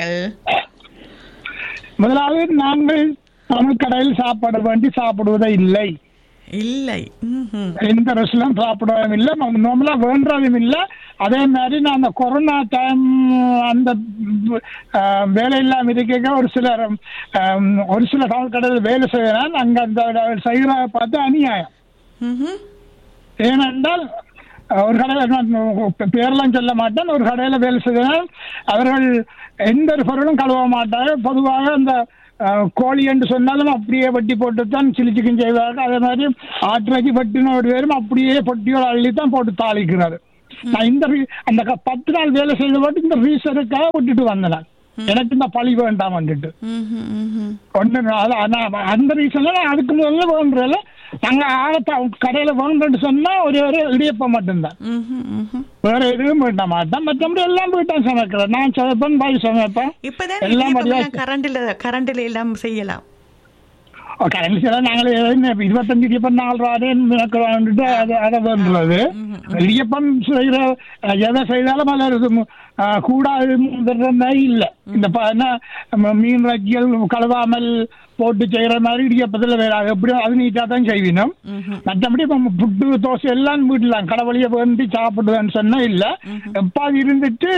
முதலாவது நாங்கள் தமிழ் கடையில் சாப்பிட வேண்டி சாப்பிடுவதே இல்லை இல்லை ம்ஹும். எந்த ரெஸ்டாரண்ட் சாப்பிடவும் இல்லை நார்மலா வேண்டதும் இல்லை அதே மாதிரி நான் அந்த கொரோனா டைம் அந்த அஹ், வேலை இல்லாம இருக்க ஒரு சிலர் அஹ், ஒரு சில தமிழ் கடையில் வேலை செய்யறான் அங்க அந்த செய்கிற பார்த்து அநியாயம் ம்ஹும். ஏனென்றால் அஹ், ஒரு கடையில் நான் பேரெல்லாம் சொல்ல மாட்டேன் ஒரு கடையில் வேலை செய்தால் அவர்கள் எந்த ஒரு பொருளும் கழுவ மாட்டாங்க பொதுவாக அந்த அஹ், கோழி என்று சொன்னாலும் அப்படியே வெட்டி போட்டு தான் சில்லி சிக்கன் செய்வார்கள் அதே மாதிரி ஆட்டிறைச்சி வெட்டின ஒரு பேரும் அப்படியே பொட்டியோட அள்ளி தான் போட்டு தாளிக்கிறாரு நான் இந்த re- அந்த க- பத்து நாள் வேலை செய்த போட்டு இந்த ரீசனுக்காக விட்டுட்டு வந்தேன் நான். எனக்கு இந்த பழி வேண்டாம் வந்துட்டு ம்ஹும், ம்ஹும். ஒன்று ஆனா அந்த ரீசன்ல நான் அதுக்கு முதல்ல வேண்டுறல நாங்க ஆழத்தை கடையில வேண்டுன்னு சொன்னா ஒரே ஒரு இடியப்பம் மட்டும்தான் ம்ஹும், ம்ஹும். வேற எதுவும் வேண்ட மாட்டேன் மற்றபடி எல்லாம் வீட்டும் சமைக்கிறேன் நான் சமைப்பேன் பாய் சமைப்பேன் இப்பதான் எல்லாம் இடியப்பம் மரியாதை எல்லாம் கரண்டில் கரண்டில் எல்லாம் செய்யலாம் கரண்ட் சில நாங்கள் என்ன இருபத்தஞ்சு இடியப்பம் நாலு ரூபாய் எனக்கு வந்துட்டு அதை அதை வேண்டுறது இடியப்பம் செய்கிற எதை செய்தாலும் அதில் இது, அஹ், கூடாதுன்ற மாதிரி இல்லை இந்த ப- என்ன ம- மீன் ரக்கியல் கழுவாமல் போட்டு செய்யற மாதிரி இடியப்பத்தில் வேற எப்படியும் அது நீட்டாக தான் செய்வினோம் மற்றபடி இப்போ புட்டு தோசை எல்லாம் வீட்டில் கடவுளைய வேண்டி சாப்பிடுவேன்னு சொன்னா இல்லை எப்போ இருந்துட்டு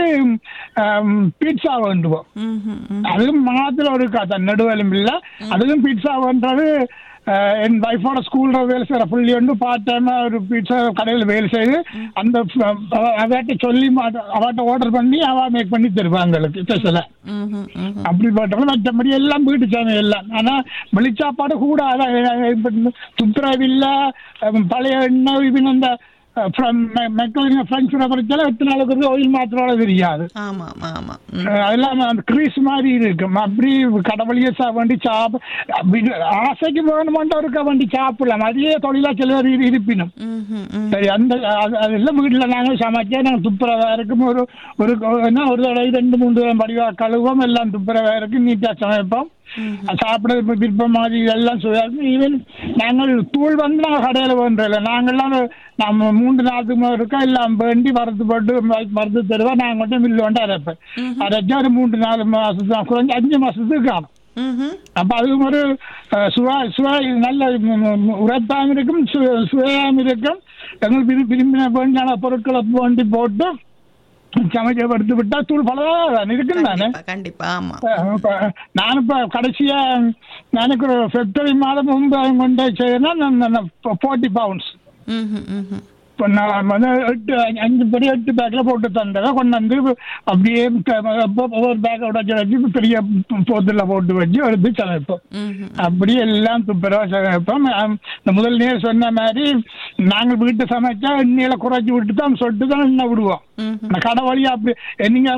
பீட்சா வேண்டுவோம் ம்ஹும், ம். அதுவும் மாதத்துல ஒரு கதை நடுவலும் இல்ல அதுவும் பீட்சா பண்றது அஹ், என் வைஃபோட ஸ்கூல்ல வேலை செய்யற புள்ளி வந்து பார்ட் டைமா ஒரு பீட்சா கடையில் வேலை செய்து அந்த அவாட்ட சொல்லி அவாட்ட ஆர்டர் பண்ணி அவ மேக் பண்ணி தருவாங்க எங்களுக்கு ஸ்பெஷலா ம்ஹும், ம்ஹும். அப்படி போட்டோம் மற்றபடி எல்லாம் வீட்டு சாமி எல்லாம் ஆனா வெளிச்சாப்பாடு கூட அதான் துப்புரவு இல்ல அஹ், பழைய எண்ணெய் இவன் அந்த மெக்கலிங்க ஃப்ரெண்ட்ஸ் பறிச்சாலும் எத்தனை நாளுக்கு ஆயில் மாத்திரோட தெரியாது ஆமா ஆமா ம். அஹ் அதெல்லாம் அந்த கிரீஸ் மாதிரி இருக்கும் அப்படி கடவுளையே சா வேண்டி சாப் அப்படி ஆசைக்கு வேணுமாண்டா இருக்க வேண்டி சாப்பிடலாம் அதே தொழிலா சிலர் இரு- இருப்பினும் ம்ஹும், ம். சரி அந்த அது- அதெல்லாம் வீட்டில் நாங்கள் சமைச்சா நாங்கள் துப்புரவா இருக்கும் ஒரு ஒரு என்ன ஒரு தடவை ரெண்டு மூணு தடவை படிவா கழுவோம் எல்லாம் துப்புரவா இருக்கு நீட்டா சமைப்போம் சாப்பிட விருப்பம் மாதிரி எல்லாம் சுவையா இருக்கும் ஈவன் நாங்கள் தூள் வந்து நாங்கள் கடையில் வேண்டியதில்லை நாங்கள்லாம் நம்ம மூன்று நாளுக்கு மேலே இருக்கா எல்லாம் வேண்டி வறுத்து போட்டு ம- வறுத்து தருவா நாங்கள் மட்டும் மில்லு வந்து அரைப்பேன் அரைச்சா ஒரு மூன்று நாலு மாசம் தான் குறைஞ்சு அஞ்சு மாசத்துக்கு காணும் ம்ஹும். அப்ப அதுவும் ஒரு அஹ், சுவா சுவா நல்ல உரத்தாகவும் இருக்கும் சு- சுவையாகவும் இருக்கும் எங்களுக்கு விரு- விரும்பின வேண்டான பொருட்களை வேண்டி போட்டு சமைக்க எடுத்து விட்டா தூள் பலதான் இருக்கும் தானே கண்டிப்பா கண்டிப்பா ஆமா அஹ், இப்ப நான் இப்ப கடைசியா எனக்கு ஒரு பிப்ரவரி மாதம் முன்பு கொண்டு செய்யணும் ஃபோர்ட்டி பவுண்ட்ஸ் ம்ஹும், ம்ஹும். இப்போ நான் வந்து எட்டு அஞ்சு- அஞ்சு படி எட்டு பேக்கில் போட்டு தந்தேன் கொண்டு வந்து அப்படியே க- அப்போ ஒவ்வொரு பேக்கை உடச்சி வச்சு பெரிய போத்தில் போட்டு வச்சு எடுத்து சமைப்போம் ம்ஹும். அப்படி எல்லாம் துப்புரவா சமைப்போம் ஆம், இந்த முதல் நேர் சொன்ன மாதிரி நாங்கள் வீட்டு சமைச்சா எண்ணெயில குறைச்சி விட்டு தான் சொட்டு தான் எண்ணெய் விடுவோம் ம்ஹும். இந்த கடை வழியா அப்படி நீங்க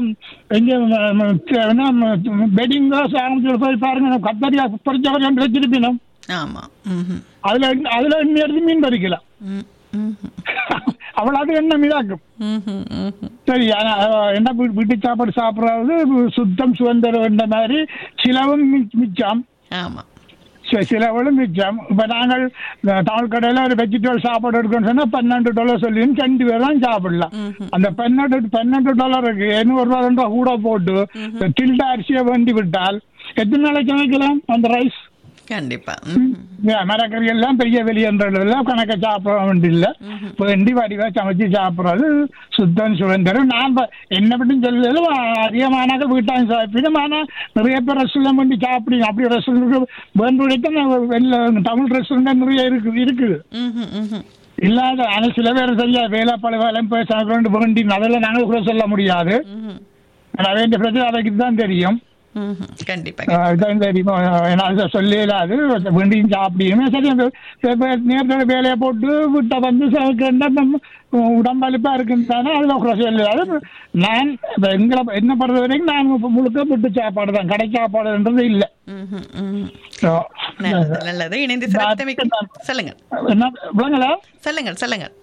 எங்க பெட்டிங் ஆரம்பிச்சு போய் பாருங்க கத்தரியா பொறிச்சவரை ரெண்டு வச்சிருப்பீங்க ஆமா ம்ஹும். அதுல எண்ணெய்- அதுல எண்ணெய் எடுத்து மீன் பறிக்கலாம் ம், ம்ஹும். அவள் அது எண்ணெய் மீதாக்கும் ம்ஹும், ம்ஹும். சரி ஆனா, அஹ், என்ன வீ- வீட்டு சாப்பாடு சாப்பிடுறது சுத்தம் சுதந்திரம் என்ற மாதிரி சிலவும் மி- மிச்சம் ஆமா சி- சிலவளும் மிச்சம் இப்ப நாங்கள் அஹ், தமிழ் கடையில ஒரு வெஜிடபிள் சாப்பாடு எடுக்கணும்னு சொன்னா பன்னெண்டு டாலர் சொல்லி ரெண்டு பேர் தான் சாப்பிடலாம் அந்த பன்னெண்டு பன்னெண்டு டாலருக்கு எண்ணூறு ரூபா ரெண்டு ரூபா கூட போட்டு தில்ட அரிசியை வேண்டி விட்டால் எத்தனை நாளைக்கு சமைக்கலாம் அந்த ரைஸ் கண்டிப்பா ம்ஹும். மரக்கறி எல்லாம் பெரிய வெளியெல்லாம் கணக்க சாப்பிட வேண்டியில்லை வேண்டி வடிவா சமைச்சு சாப்பிட்றது சுத்தம் சுதந்திரம் நான் ப- என்ன பற்றி சொல்லல அதிகமானாக்க வீட்டாங்க சாப்பிடும் ஆனால் நிறைய பேர் ரெஸ்டாரண்ட் பண்ணி சாப்பிடுங்க அப்படி ரெஸ்டாரண்ட் வேண்டு வெளில தமிழ் ரெஸ்டாரண்ட் நிறைய இருக்கு இருக்குது ம்ஹும், ம்ஹும். இல்லாத ஆனால் சில பேர் சரியா வேலை பல வேலை போய் சாப்பிட வேண்டி அதெல்லாம் நாங்கள் கூட சொல்ல முடியாது ம்ஹும். ஆனால் வேண்டிய பிரச்சனை அவைக்கு தான் தெரியும் ம்ஹும். கண்டிப்பா ஆஹ் இதான் தெரியுமா என்ன சொல்லல அது வேண்டியும் சாப்பிடியுமே சரி அந்த நேரத்தோட வேலையை போட்டு விட்ட வந்து சமைக்கிறா நம்ம உடம்பளிப்பா இருக்குன்னு தானே அதுல குறை இல்லை அது நான் இப்ப எங்களை என்ன பொறுத்த வரைக்கும் நான் இப்ப முழுக்க விட்டு சாப்பாடு தான் கடை சாப்பாடுன்றது இல்லை ம்ஹும், ம்ஹும். So, நல்லது நல்லது இணைந்து சிறப்பித்தமைக்கு சொல்லுங்கள் என்ன விளங்கல சொல்லுங்கள் சொல்லுங்கள்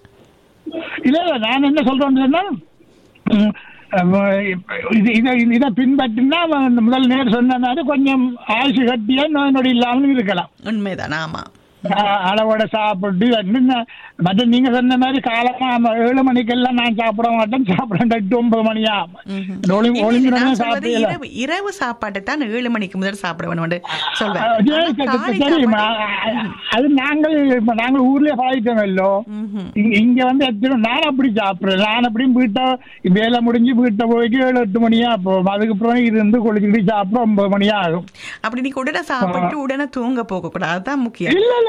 இல்ல இல்ல நான் என்ன சொல்றேன்னு சொன்னா ம், அஹ் இது இதை இதை பின்பற்றினா அவன் முதல் நேர் சொன்ன மாதிரி கொஞ்சம் ஆயுசு கட்டியா நோய் நொடி இல்லாமல் இருக்கலாம் உண்மைதான் ஆமா அஹ் அளவோட சாப்பிட்டு வந்து நான் மற்ற நீங்க சொன்ன மாதிரி காலமா நம்ம ஏழு மணிக்கெல்லாம் நான் சாப்பிட மாட்டேன் சாப்பிட எட்டு ஒன்பது மணியா ஒளி- ஒளிஞ்சு நான் நேரம் சொல்வது சாப்பிடல இரவு இரவு சாப்பாட்டை தான் ஏழு மணிக்கு முதல் சாப்பிட வேணும் சொல்வேன் அஹ் ஆனா சரி, சரி, காலை சரி, ம, சாப்பாடு- அது நாங்கள் இப்ப நாங்கள் ஊர்லயே பழகிட்டோம் இல்லோ இங்க இங்க வந்து எத்தனை நான் அப்படி சாப்பிடுறேன் நான் அப்படியும் வீட்டை வேலை முடிஞ்சு வீட்டை போய்க்கு ஏழு எட்டு மணியா போகும் அதுக்கப்புறம் இருந்து குளிச்சுக்கிட்டு சாப்பிட ஒன்பது மணி ஆகும் அப்படி நீ உடனே சாப்பிட்டு உடனே தூங்க போக கூடாது அதுதான் முக்கியம் இல்ல இல்ல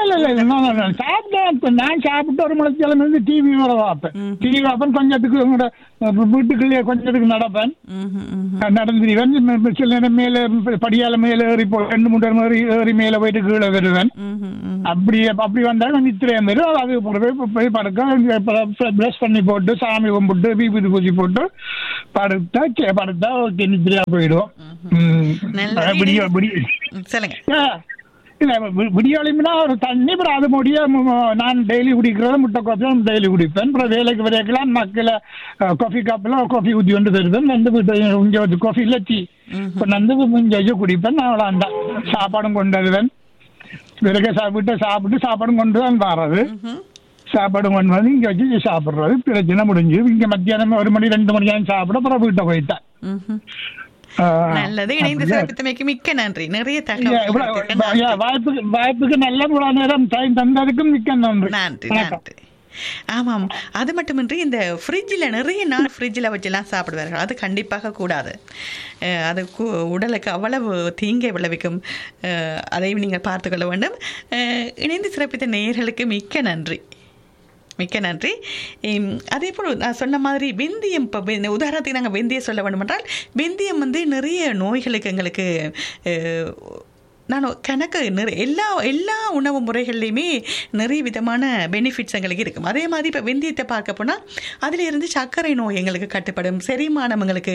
இல்ல இல்ல இல்ல no, no, no. சாப்பிட்டேன் இப்ப நான் சாப்பிட்டு ஒரு மணிக்கெல்லாம் இருந்து டிவி வர பார்ப்பேன் டிவி பார்ப்பேன் கொஞ்சத்துக்கு உங்களோட வீட்டுக்குள்ளேயே கொஞ்சத்துக்கு நடப்பேன் நடந்துருவேன் சில நேரம் மேல படியால மேல ஏறி போ ரெண்டு மூணு நேரம் ஏறி ஏறி மேல போயிட்டு கீழே வருவேன் அப்படி அப்படி வந்தாலும் நித்திரையம் வரும் அது போய் போய் படுக்க பிரஷ் பண்ணி போட்டு சாமி கும்பிட்டு விபூதி பூஜை போட்டு படுத்தா கே- படுத்தா ஓகே நித்திரையா போயிடும் ம். நல்லது. விடிய விடிய ம், சொல்லுங்க ஆ, இல்ல வி- விடியாளிம்னா ஒரு தண்ணி அப்புறம் அது முடிய ம- ம- நான் டெய்லி குடிக்கிறது முட்டை காஃபி தான் டெய்லி குடிப்பேன் அப்புறம் வேலைக்கு வரைக்கலாம் மக்களை காஃபி கப்பில் காஃபி ஊற்றி கொண்டு தருவேன் வந்து வீட்டு இங்கே வந்து காஃபி இல்லை டீ இப்போ வந்து இங்கே வச்சு குடிப்பேன் அவ்வளோ அந்த சாப்பாடும் கொண்டு வருவேன் பிறகு சா வீட்டை சாப்பிட்டு சாப்பாடும் கொண்டு தான் வர்றது சாப்பாடு கொண்டு வந்து இங்கே வச்சு சாப்பிட்றது பிரச்சனை முடிஞ்சு இங்கே மத்தியானம் ஒரு மணி ரெண்டு மணிக்கு சாப்பிட அப்புறம் வீட்டை போயிட்டேன் ம்ஹும். ஆ, நல்லது இணைந்து அப்படியா? சிறப்பித்தமைக்கு மிக்க நன்றி நிறைய ஐயா, தகவல் இவ்வளவு- கொடுத்தீர்கள். ஐயா, வாய்ப்புக்கு வாய்ப்புக்கு நல்ல இவ்வளவு நேரம் டைம் தந்ததுக்கும் மிக்க நன்றி நன்றி வணக்கம். நன்றி ஆமாம் அது மட்டுமின்றி இந்த ஃப்ரிட்ஜில் நிறைய நாள் ஃப்ரிட்ஜில் வச்செல்லாம் சாப்பிடுவார்கள் அது கண்டிப்பாக கூடாது அஹ் அது கு- உடலுக்கு அவ்வளவு தீங்கை விளைவிக்கும் அஹ் அதையும் நீங்கள் பார்த்துக்கொள்ள வேண்டும் அஹ் இணைந்து சிறப்பித்த நேயர்களுக்கு மிக்க நன்றி மிக்க நன்றி இம், அதே போல் நான் சொன்ன மாதிரி வெந்தயம் இப்போ வெ- உதாரணத்துக்கு நாங்கள் வெந்தயம் சொல்ல வேண்டும் என்றால் வெந்தயம் வந்து நிறைய நோய்களுக்கு எங்களுக்கு அஹ், நான் கணக்கு நிறைய எல்லா எல்லா உணவு முறைகள்லையுமே நிறைய விதமான பெனிஃபிட்ஸ் எங்களுக்கு இருக்கும் அதே மாதிரி இப்போ வெந்தயத்தை பார்க்க போனால் அதில் இருந்து சர்க்கரை நோய் எங்களுக்கு கட்டுப்படும் செரிமானம் எங்களுக்கு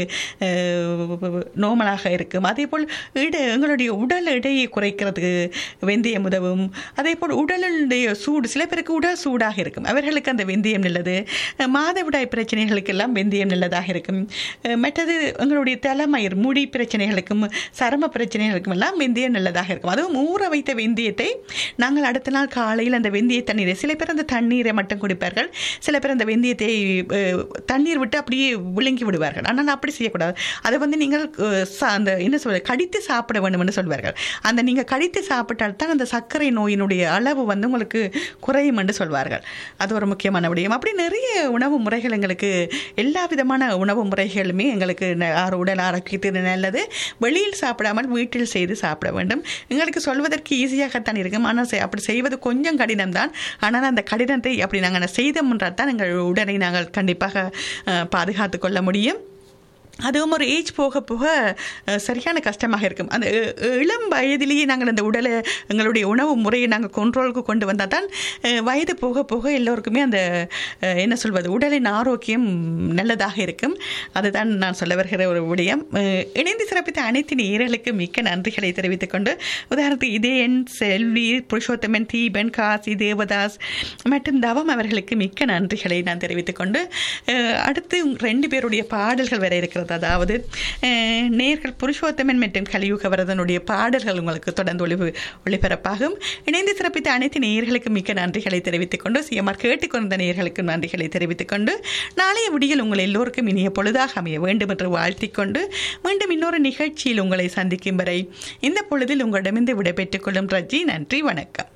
நோமலாக இருக்கும் அதே போல் இட எங்களுடைய உடல் எடையை குறைக்கிறதுக்கு வெந்தயம் உதவும் அதே போல் உடலுடைய சூடு சில பேருக்கு உடல் சூடாக இருக்கும் அவர்களுக்கு அந்த வெந்தயம் நல்லது அஹ் மாதவிடாய் பிரச்சனைகளுக்கெல்லாம் வெந்தயம் நல்லதாக இருக்கும் அஹ் மற்றது எங்களுடைய தலைமயிர் முடி பிரச்சனைகளுக்கும் சரும பிரச்சனைகளுக்கும் எல்லாம் வெந்தயம் நல்லதாக இருக்கும் அதுவும் ஊற வைத்த வெந்தயத்தை நாங்கள் அடுத்த நாள் காலையில் அந்த வெந்தய தண்ணீரை சில பேர் அந்த தண்ணீரை மட்டும் குடிப்பார்கள் சில பேர் அந்த வெந்தயத்தை அஹ், தண்ணீர் விட்டு அப்படியே விழுங்கி விடுவார்கள் ஆனால் அப்படி செய்யக்கூடாது அதை வந்து நீங்கள் அஹ், ச- அந்த என்ன சொல்வது கடித்து சாப்பிட வேண்டும் என்று சொல்வார்கள் அந்த நீங்கள் கடித்து சாப்பிட்டால் தான் அந்த சர்க்கரை நோயினுடைய அளவு வந்து உங்களுக்கு குறையும் என்று சொல்வார்கள் அது ஒரு முக்கியமான விடயம் அப்படி நிறைய உணவு முறைகள் எங்களுக்கு எல்லா விதமான உணவு முறைகளுமே எங்களுக்கு ந- ஆர- உடல் ஆரோக்கியத்திற்கு நல்லது வெளியில் சாப்பிடாமல் வீட்டில் செய்து சாப்பிட வேண்டும் எங்களுக்கு சொல்வதற்கு ஈஸியாகத்தான் இருக்கும் ஆனால் செய்- அப்படி செய்வது கொஞ்சம் கடினம்தான் ஆனால் அந்த கடினத்தை அப்படி நாங்கள் செய்தோம் என்றால் தான் எங்கள் உடலை நாங்கள் கண்டிப்பாக அஹ், பாதுகாத்து கொள்ள முடியும் அதுவும் ஒரு ஏஜ் போக போக அஹ், சரியான கஷ்டமாக இருக்கும் அந்த இ- இளம் வயதிலேயே நாங்கள் அந்த உடலை எங்களுடைய உணவு முறையை நாங்கள் கண்ட்ரோலுக்கு கொண்டு வந்தால் தான் அஹ், வயது போக போக எல்லோருக்குமே அந்த அஹ், என்ன சொல்வது உடலின் ஆரோக்கியம் நல்லதாக இருக்கும் அதுதான் நான் சொல்ல வருகிற ஒரு விடயம் அஹ், இணைந்து சிறப்பித்த அனைத்து நேயர்களுக்கு மிக்க நன்றிகளை தெரிவித்துக் கொண்டு உதாரணத்துக்கு இதயன் செல்வி புருஷோத்தமன் தீபன் காசி தேவதாஸ் மற்றும் தவம் அவர்களுக்கு மிக்க நன்றிகளை நான் தெரிவித்துக் கொண்டு அஹ், அடுத்து ரெண்டு பேருடைய பாடல்கள் வர இருக்கிறது அதாவது அஹ், நேர்கள் புருஷோத்தமன் மற்றும் கலியுகவரதனுடைய பாடல்கள் உங்களுக்கு தொடர்ந்து ஒளி ஒளிபரப்பாகும் இணைந்து சிறப்பித்த அனைத்து நேயர்களுக்கு மிக்க நன்றிகளை தெரிவித்துக் கொண்டு சிஎம்ஆர் கேட்டுக்கொண்ட நேயர்களுக்கு நன்றிகளை தெரிவித்துக் கொண்டு நாளைய விடியல் உங்கள் எல்லோருக்கும் இனிய பொழுதாக அமைய வேண்டும் என்று வாழ்த்திக் கொண்டு மீண்டும் இன்னொரு நிகழ்ச்சியில் உங்களை சந்திக்கும் வரை இந்த பொழுதில் உங்களிடமிருந்து விடைபெற்றுக் கொள்ளும் ரஜி நன்றி வணக்கம்